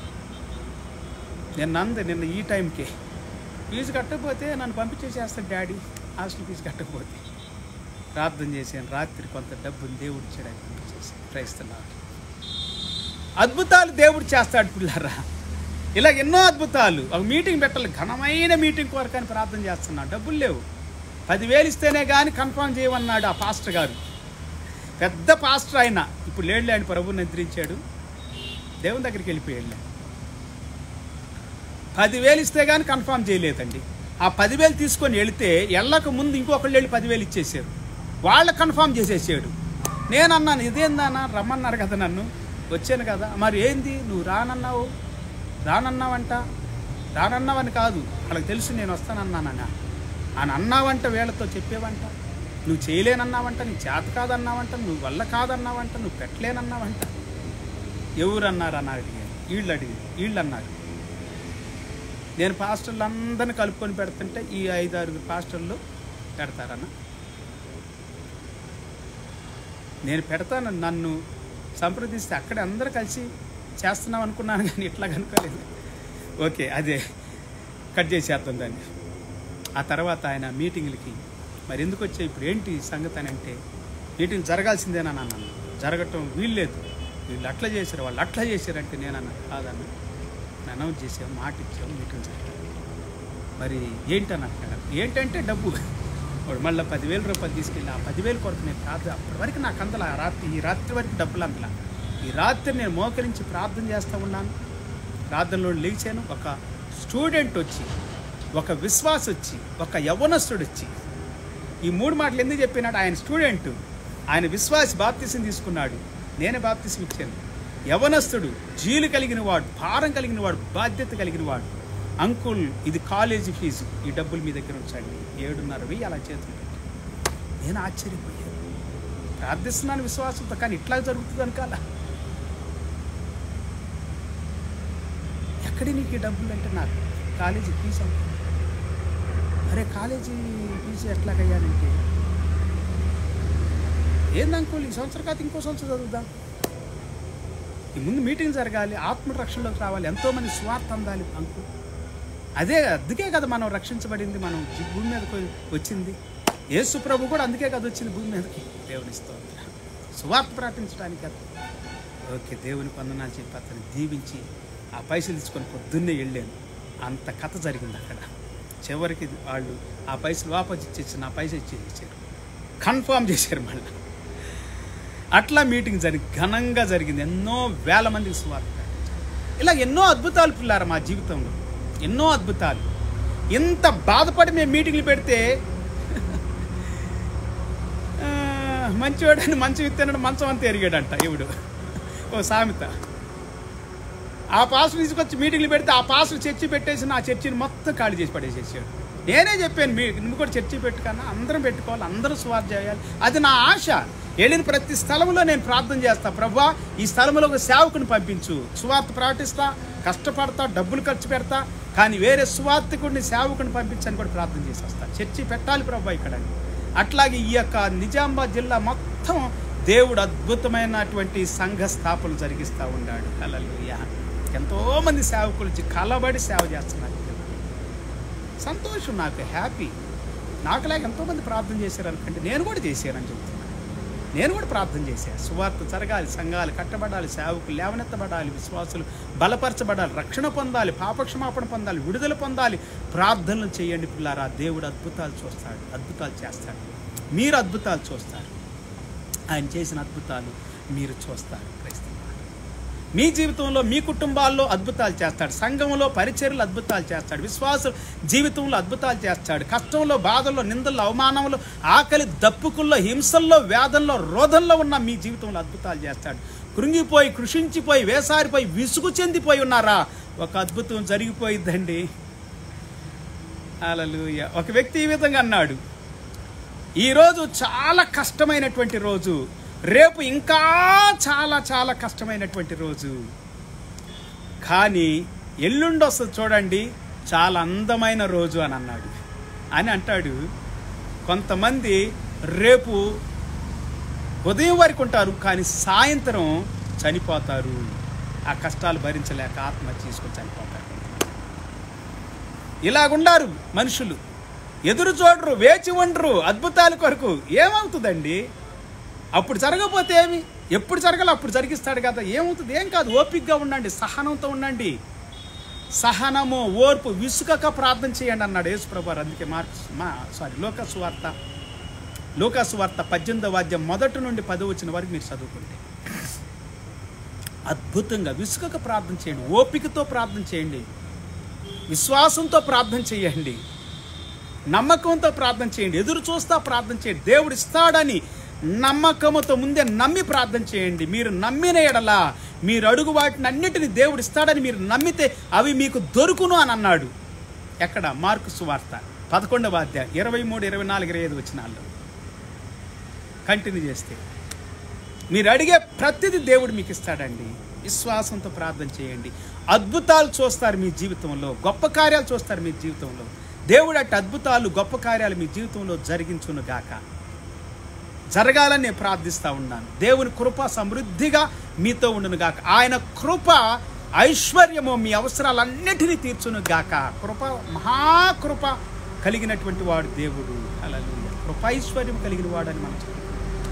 నిన్న అంది నిన్న ఈ టైంకి ఫీజు కట్టకపోతే నన్ను పంపించేసేస్తాడు డాడీ హాస్టల్ ఫీజు కట్టకపోతే ప్రార్థన చేశాను రాత్రి కొంత డబ్బుని దేవుడు ఇచ్చాడని పంపించేసి ప్రయత్నిస్తున్నారు అద్భుతాలు దేవుడు చేస్తాడు పిల్లరా ఇలా ఎన్నో అద్భుతాలు ఒక మీటింగ్ పెట్టాలి ఘనమైన మీటింగ్ కొరకని ప్రార్థన చేస్తున్నాడు డబ్బులు లేవు పదివేలు ఇస్తేనే కానీ కన్ఫర్మ్ చేయమన్నాడు ఆ పాస్టర్ గారు పెద్ద పాస్టర్ ఆయన ఇప్పుడు లేడులే ఆయన ప్రభువు నిద్రించాడు దేవుని దగ్గరికి వెళ్ళిపోయాడు పదివేలు ఇస్తే కానీ కన్ఫర్మ్ చేయలేదండి ఆ పదివేలు తీసుకొని వెళితే వెళ్ళక ముందు ఇంకొకళ్ళు వెళ్ళి పదివేలు ఇచ్చేసారు వాళ్ళ కన్ఫర్మ్ చేసేసాడు నేను అన్నాను ఇదేందన్నా రమ్మన్నారు కదా నన్ను వచ్చాను కదా మరి ఏంది నువ్వు రానన్నావు రానన్నావంట రానన్నావని కాదు వాళ్ళకి తెలుసు నేను వస్తానన్నానన్నా అని అన్నావంట వీళ్ళతో చెప్పేవంట నువ్వు చేయలేనన్నావంట నీ చేత కాదన్నావంట నువ్వు వల్ల కాదన్నావంట నువ్వు పెట్టలేనన్నావంట ఎవరు అన్నారు అని అడిగాను వీళ్ళు అడిగారు వీళ్ళు అన్నారు నేను పాస్టర్లు అందరిని కలుపుకొని పెడుతుంటే ఈ ఐదు ఆరుగురు పాస్టర్లు పెడతారన్న నేను పెడతాను నన్ను సంప్రదిస్తే అక్కడ అందరూ కలిసి చేస్తున్నాం అనుకున్నాను కానీ ఇట్లా కనుకోలేదు ఓకే అదే కట్ చేసేద్దాం దాన్ని ఆ తర్వాత ఆయన మీటింగ్లకి మరి ఎందుకు వచ్చాయి ఇప్పుడు ఏంటి సంగతి అని అంటే మీటింగ్ జరగాల్సిందేనా అన్నాను జరగటం వీల్లేదు వీళ్ళు అట్లా చేశారు వాళ్ళు అట్లా చేశారంటే నేను అన్నాను కాదన్న అనౌన్స్ చేసాం మాట ఇచ్చాం మీటింగ్ జరిగింది మరి ఏంటని అంటున్నాడు ఏంటంటే డబ్బు వాడు మళ్ళీ పదివేల రూపాయలు తీసుకెళ్ళి ఆ పదివేల కొరకు నేను ప్రార్థన అప్పటి వరకు నాకు అందల ఆ రాత్రి ఈ రాత్రి వరకు డబ్బులు అందలా ఈ రాత్రి నేను మోకరించి ప్రార్థన చేస్తూ ఉన్నాను ప్రార్థనలో లేచాను ఒక స్టూడెంట్ వచ్చి ఒక విశ్వాస వచ్చి ఒక యవనస్తుడు వచ్చి ఈ మూడు మాటలు ఎందుకు చెప్పినాడు ఆయన స్టూడెంట్ ఆయన విశ్వాసి బాప్తిసం తీసుకున్నాడు నేనే బాప్తిసం ఇచ్చాను యవనస్తుడు జీలు కలిగిన వాడు భారం కలిగిన వాడు బాధ్యత కలిగిన వాడు అంకుల్ ఇది కాలేజీ ఫీజు ఈ డబ్బులు మీ దగ్గర ఉంచండి ఏడున్నర వెయ్యి అలా చేతులు పెట్టి నేను ఆశ్చర్యపోయాను ప్రార్థిస్తున్నాను విశ్వాసంతో కానీ ఇట్లా జరుగుతుంది అనుకాల ఎక్కడి నీకు ఈ డబ్బులు అంటే నాకు కాలేజీ ఫీజు అంకుల్ అరే కాలేజీ ఫీజు ఎట్లాగయ్యానంటే ఏంది అంకుల్ ఈ సంవత్సరం కాదు ఇంకో సంవత్సరం చదువుదాం ఈ ముందు మీటింగ్ జరగాలి ఆత్మరక్షణలోకి రావాలి ఎంతోమంది స్వార్థ అందాలి అంకు అదే అందుకే కదా మనం రక్షించబడింది మనం జీ- భూమి మీదకి వచ్చింది యేసు ప్రభు కూడా అందుకే కదా వచ్చింది భూమి మీదకి దేవుని స్తోత్రం సువార్త ప్రకటించడానికి కదా ఓకే దేవుని వందనాలు చెప్పి అతను దీవించి ఆ పైసలు తీసుకొని పొద్దున్నే వెళ్ళాను అంత కథ జరిగింది అక్కడ చివరికి వాళ్ళు ఆ పైసలు వాపస్ ఇచ్చేసి నా పైసలు ఇచ్చేసారు కన్ఫర్మ్ చేశారు మళ్ళీ అట్లా మీటింగ్ జరిగి ఘనంగా జరిగింది ఎన్నో వేల మందికి సువార్త ప్రకటించారు. ఇలా ఎన్నో అద్భుతాలు పిల్లారు మా జీవితంలో ఎన్నో అద్భుతాలు ఇంత బాధపడి మేము మీటింగ్లు పెడితే ఆ, మంచివాడని మంచం ఇత్తేనాడు మంచం అంతా ఎరిగాడంట ఇవిడు ఓ సామెత ఆ పాస్టర్ తీసుకొచ్చి మీటింగ్లు పెడితే ఆ పాస్టర్ చర్చి పెట్టేసి నా చర్చిని మొత్తం ఖాళీ చేసి పడేసేసాడు నేనే చెప్పాను మీ నువ్వు కూడా చర్చి పెట్టుకన్నా అందరం పెట్టుకోవాలి అందరూ సువార్త చేయాలి అది నా ఆశ వెళ్ళిన ప్రతి స్థలంలో నేను ప్రార్థన చేస్తా ప్రభా ఈ స్థలంలో ఒక సేవకుని పంపించు సువార్త ప్రకటిస్తా కష్టపడతా డబ్బులు ఖర్చు పెడతా కానీ వేరే సువార్తికుడిని సేవకుని పంపించని కూడా ప్రార్థన చేసి వస్తా చర్చి పెట్టాలి ప్రభా ఇక్కడ అని. అట్లాగే ఈ యొక్క నిజామాబాద్ జిల్లా మొత్తం దేవుడు అద్భుతమైనటువంటి సంఘ స్థాపనలు జరిగిస్తూ ఉన్నాడు హల్లెలూయా ఎంతోమంది సేవకులు వచ్చి కలబడి సేవ చేస్తున్నారు సంతోషం నాకు హ్యాపీ నాకులాగా ఎంతోమంది ప్రార్థన చేశారు అనుకంటే నేను కూడా చేశానని చెబుతున్నాను నేను కూడా ప్రార్థన చేశాను సువార్త జరగాలి సంఘాలు కట్టబడాలి సేవకులు లేవనెత్తబడాలి విశ్వాసులు బలపరచబడాలి రక్షణ పొందాలి పాపక్షమాపణ పొందాలి విడుదల పొందాలి ప్రార్థనలు చేయండి పిల్లారా దేవుడు అద్భుతాలు చూస్తాడు అద్భుతాలు చేస్తాడు మీరు అద్భుతాలు చూస్తారు ఆయన చేసిన అద్భుతాలు మీరు చూస్తారు క్రైస్తవ మీ జీవితంలో మీ కుటుంబాల్లో అద్భుతాలు చేస్తాడు సంఘంలో పరిచర్లు అద్భుతాలు చేస్తాడు విశ్వాసం జీవితంలో అద్భుతాలు చేస్తాడు కష్టంలో బాధల్లో నిందల్లో అవమానంలో ఆకలి దప్పుకుల్లో హింసల్లో వేదంలో రోధంలో ఉన్న మీ జీవితంలో అద్భుతాలు చేస్తాడు కృంగిపోయి కృషించిపోయి వేసారిపోయి విసుగు చెందిపోయి ఉన్నారా ఒక అద్భుతం జరిగిపోయిద్దండి అలలుయ ఒక వ్యక్తి ఈ విధంగా అన్నాడు ఈరోజు చాలా కష్టమైనటువంటి రోజు రేపు ఇంకా చాలా చాలా కష్టమైనటువంటి రోజు కానీ ఎల్లుండి వస్తుంది చూడండి చాలా అందమైన రోజు అని అన్నాడు అని అంటాడు కొంతమంది రేపు ఉదయం వరకు ఉంటారు కానీ సాయంత్రం చనిపోతారు ఆ కష్టాలు భరించలేక ఆత్మహత్య చేసుకొని చనిపోతారు ఇలాగుండారు మనుషులు ఎదురు చూడరు వేచి ఉండరు అద్భుతాల కొరకు ఏమవుతుందండి అప్పుడు జరగకపోతే ఏమి ఎప్పుడు జరగాలి అప్పుడు జరిగిస్తాడు కదా ఏమవుతుంది ఏం కాదు ఓపికగా ఉండండి సహనంతో ఉండండి సహనము ఓర్పు విసుకక ప్రార్థన చేయండి అన్నాడు యేసుప్రభు అందుకే మార్క్స్ మా సారీ లోకసు వార్త లోకసు వార్త పద్దెనిమిదో వాద్యం మొదటి నుండి పది వచ్చిన వరకు మీరు చదువుకుంటే అద్భుతంగా విసుకక ప్రార్థన చేయండి ఓపికతో ప్రార్థన చేయండి విశ్వాసంతో ప్రార్థన చేయండి నమ్మకంతో ప్రార్థన చేయండి ఎదురు చూస్తా ప్రార్థన చేయండి దేవుడు ఇస్తాడని నమ్మకముతో ముందే నమ్మి ప్రార్థన చేయండి మీరు నమ్మిన ఎడల మీరు అడుగు వాటిని అన్నిటిని దేవుడు ఇస్తాడని మీరు నమ్మితే అవి మీకు దొరుకును అని అన్నాడు ఎక్కడ మార్కు సువార్త పదకొండవ అధ్యాయం ఇరవై మూడు ఇరవై నాలుగు ఇరవై ఐదు వచ్చినాల్లో కంటిన్యూ చేస్తే మీరు అడిగే ప్రతిదీ దేవుడు మీకు ఇస్తాడండి విశ్వాసంతో ప్రార్థన చేయండి అద్భుతాలు చూస్తారు మీ జీవితంలో గొప్ప కార్యాలు చూస్తారు మీ జీవితంలో దేవుడు అట్టి అద్భుతాలు గొప్ప కార్యాలు మీ జీవితంలో జరిగించును గాక జరగాలని నేను ప్రార్థిస్తూ ఉన్నాను దేవుని కృప సమృద్ధిగా మీతో ఉండును గాక ఆయన కృప ఐశ్వర్యము మీ అవసరాలన్నిటినీ తీర్చును గాక కృప మహాకృప కలిగినటువంటి వాడు దేవుడు అలా కృపైశ్వర్యం కలిగిన వాడని మనం చెప్పుకుంటాం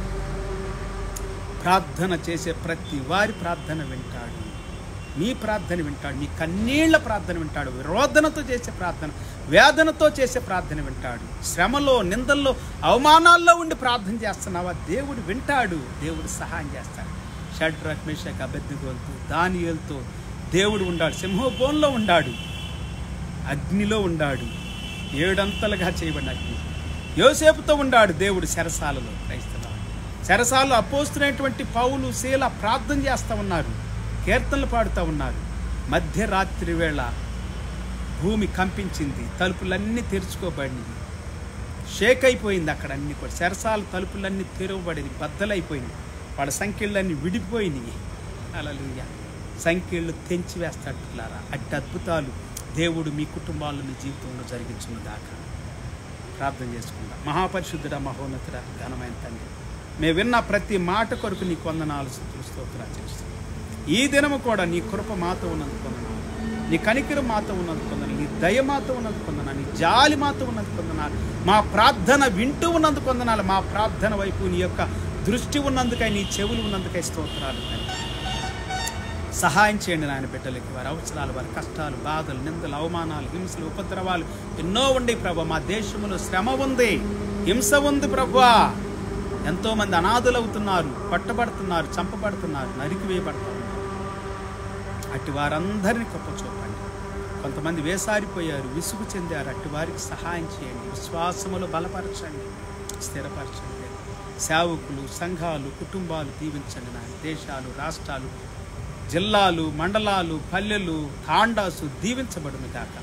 ప్రార్థన చేసే ప్రతి వారి ప్రార్థన వింటాడు మీ ప్రార్థన వింటాడు మీ కన్నీళ్ల ప్రార్థన వింటాడు రోదనతో చేసే ప్రార్థన వేదనతో చేసే ప్రార్థన వింటాడు శ్రమలో నిందల్లో అవమానాల్లో ఉండి ప్రార్థన చేస్తున్నావా దేవుడు వింటాడు దేవుడు సహాయం చేస్తాడు షడ్ రత్మేషక్ అభ్యర్థిగోలుతూ దానియులతో దేవుడు ఉండాడు సింహభోన్లో ఉండాడు అగ్నిలో ఉండాడు ఏడంతలుగా చేయబడిన అగ్ని యోసేపుతో ఉండాడు దేవుడు శరసాలలో క్రైస్తవ శరసాలు అపోస్తున్నటువంటి పౌలు శీల ప్రార్థన చేస్తూ ఉన్నారు కీర్తనలు పాడుతూ ఉన్నారు మధ్యరాత్రి వేళ భూమి కంపించింది తలుపులన్నీ తెరుచుకోబడినవి షేక్ అయిపోయింది అక్కడ అన్ని కూడా శరసాల తలుపులన్నీ తెరవబడింది బద్దలైపోయింది వాళ్ళ సంఖ్యలన్నీ విడిపోయినాయి అలలుయ సంఖ్యలు తెంచి వేస్తాడు పిల్లారా అట్టి అద్భుతాలు దేవుడు మీ కుటుంబాల్లో మీ జీవితంలో జరిగించును దాకా ప్రార్థన చేసుకుందాం మహాపరిశుద్ధుడ మహోన్నతుడ ఘనమైన తండ్రి మేము విన్న ప్రతి మాట కొరకు నీ కొందనాలు స్తుతులు స్తోత్రాలు చేస్తాం ఈ దినము కూడా నీ కృప మాతో ఉన్నందుకు కొందనాలు నీ కనికరం మాతో ఉన్నందుకు కొందనాలు నీ దయ మాతో ఉన్నందుకు కొందనాలు నీ జాలి మాతో ఉన్నందుకు కొందనాలు మా ప్రార్థన వింటూ ఉన్నందుకు కొందనాలు మా ప్రార్థన వైపు నీ యొక్క దృష్టి ఉన్నందుకై నీ చెవులు ఉన్నందుకై స్తోత్రాలు తండ్రి సహాయం చేయండి నాయన బిడ్డలకి వారి అవసరాలు వారి కష్టాలు బాధలు నిందలు అవమానాలు హింసలు ఉపద్రవాలు ఎన్నో ఉండి ప్రభు మా దేశంలో శ్రమ ఉంది హింస ఉంది ప్రభు ఎంతోమంది అనాథులు అవుతున్నారు పట్టబడుతున్నారు చంపబడుతున్నారు నరికివేయబడుతున్నారు అట్టి వారందరినీ గొప్ప చూపండి కొంతమంది వేసారిపోయారు విసుగు చెందారు అట్టి వారికి సహాయం చేయండి విశ్వాసములు బలపరచండి స్థిరపరచండి సేవకులు సంఘాలు కుటుంబాలు దీవించండి నా దేశాలు రాష్ట్రాలు జిల్లాలు మండలాలు పల్లెలు తాండాసు దీవించబడును గాక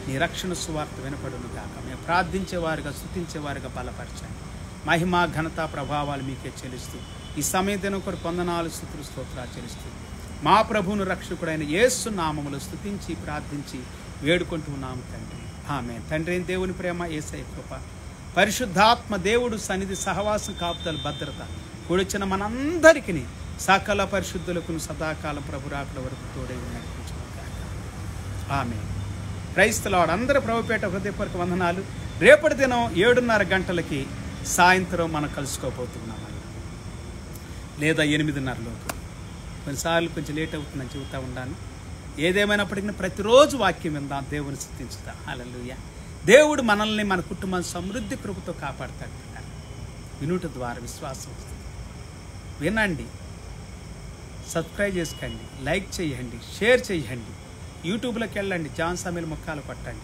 నీ రక్షణ సువార్త వినపడును గాక మేము ప్రార్థించేవారుగా స్థుతించేవారుగా బలపరచండి మహిమ ఘనత ప్రభావాలు మీకే చెల్లిస్తూ ఈ సమయ దినం కొరకు వందనాలు స్థుతులు స్తోత్రాలు చెల్లిస్తూ మా ప్రభువును రక్షకుడైన యేసు నామములు స్థుతించి ప్రార్థించి వేడుకుంటూ ఉన్నాము తండ్రి ఆమె తండ్రి అయిన దేవుని ప్రేమ ఏసై కృప పరిశుద్ధాత్మ దేవుడు సన్నిధి సహవాసం కాపుదల భద్రత కూడిచిన మనందరికీ సకల పరిశుద్ధులకు సదాకాలం ప్రభురాకుల వరకు తోడై నడిపించుగాక ఆమె క్రైస్తలాడు అందరూ ప్రభుపేట హృదయపూర్వక వందనాలు రేపటి దినం ఏడున్నర గంటలకి సాయంత్రం మనం కలుసుకోబోతున్నాం లేదా ఎనిమిదిన్నరలోపు కొన్నిసార్లు కొంచెం లేట్ అవుతుందని చెబుతూ ఉన్నాను ఏదేమైనప్పటికీ ప్రతిరోజు వాక్యం విందాం దేవుని స్థుతించుదాం అలలుయ దేవుడు మనల్ని మన కుటుంబం సమృద్ధి కృపతో కాపాడుతాడు వినుట ద్వారా విశ్వాసం వస్తుంది వినండి సబ్స్క్రైబ్ చేసుకోండి లైక్ చేయండి షేర్ చేయండి యూట్యూబ్లోకి వెళ్ళండి జాన్ సమీల్ ముఖాలు కొట్టండి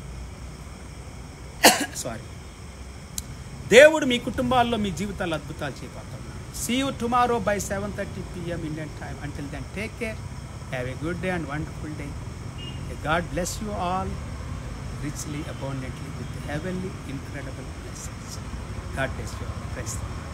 సారీ దేవుడు మీ కుటుంబాల్లో మీ జీవితాల్లో అద్భుతాలు చేయబోతున్నాడు see you tomorrow by seven thirty PM Indian time until then take care have a good day and wonderful day God bless you all richly abundantly with heavenly incredible blessings God bless you all క్రైస్తవ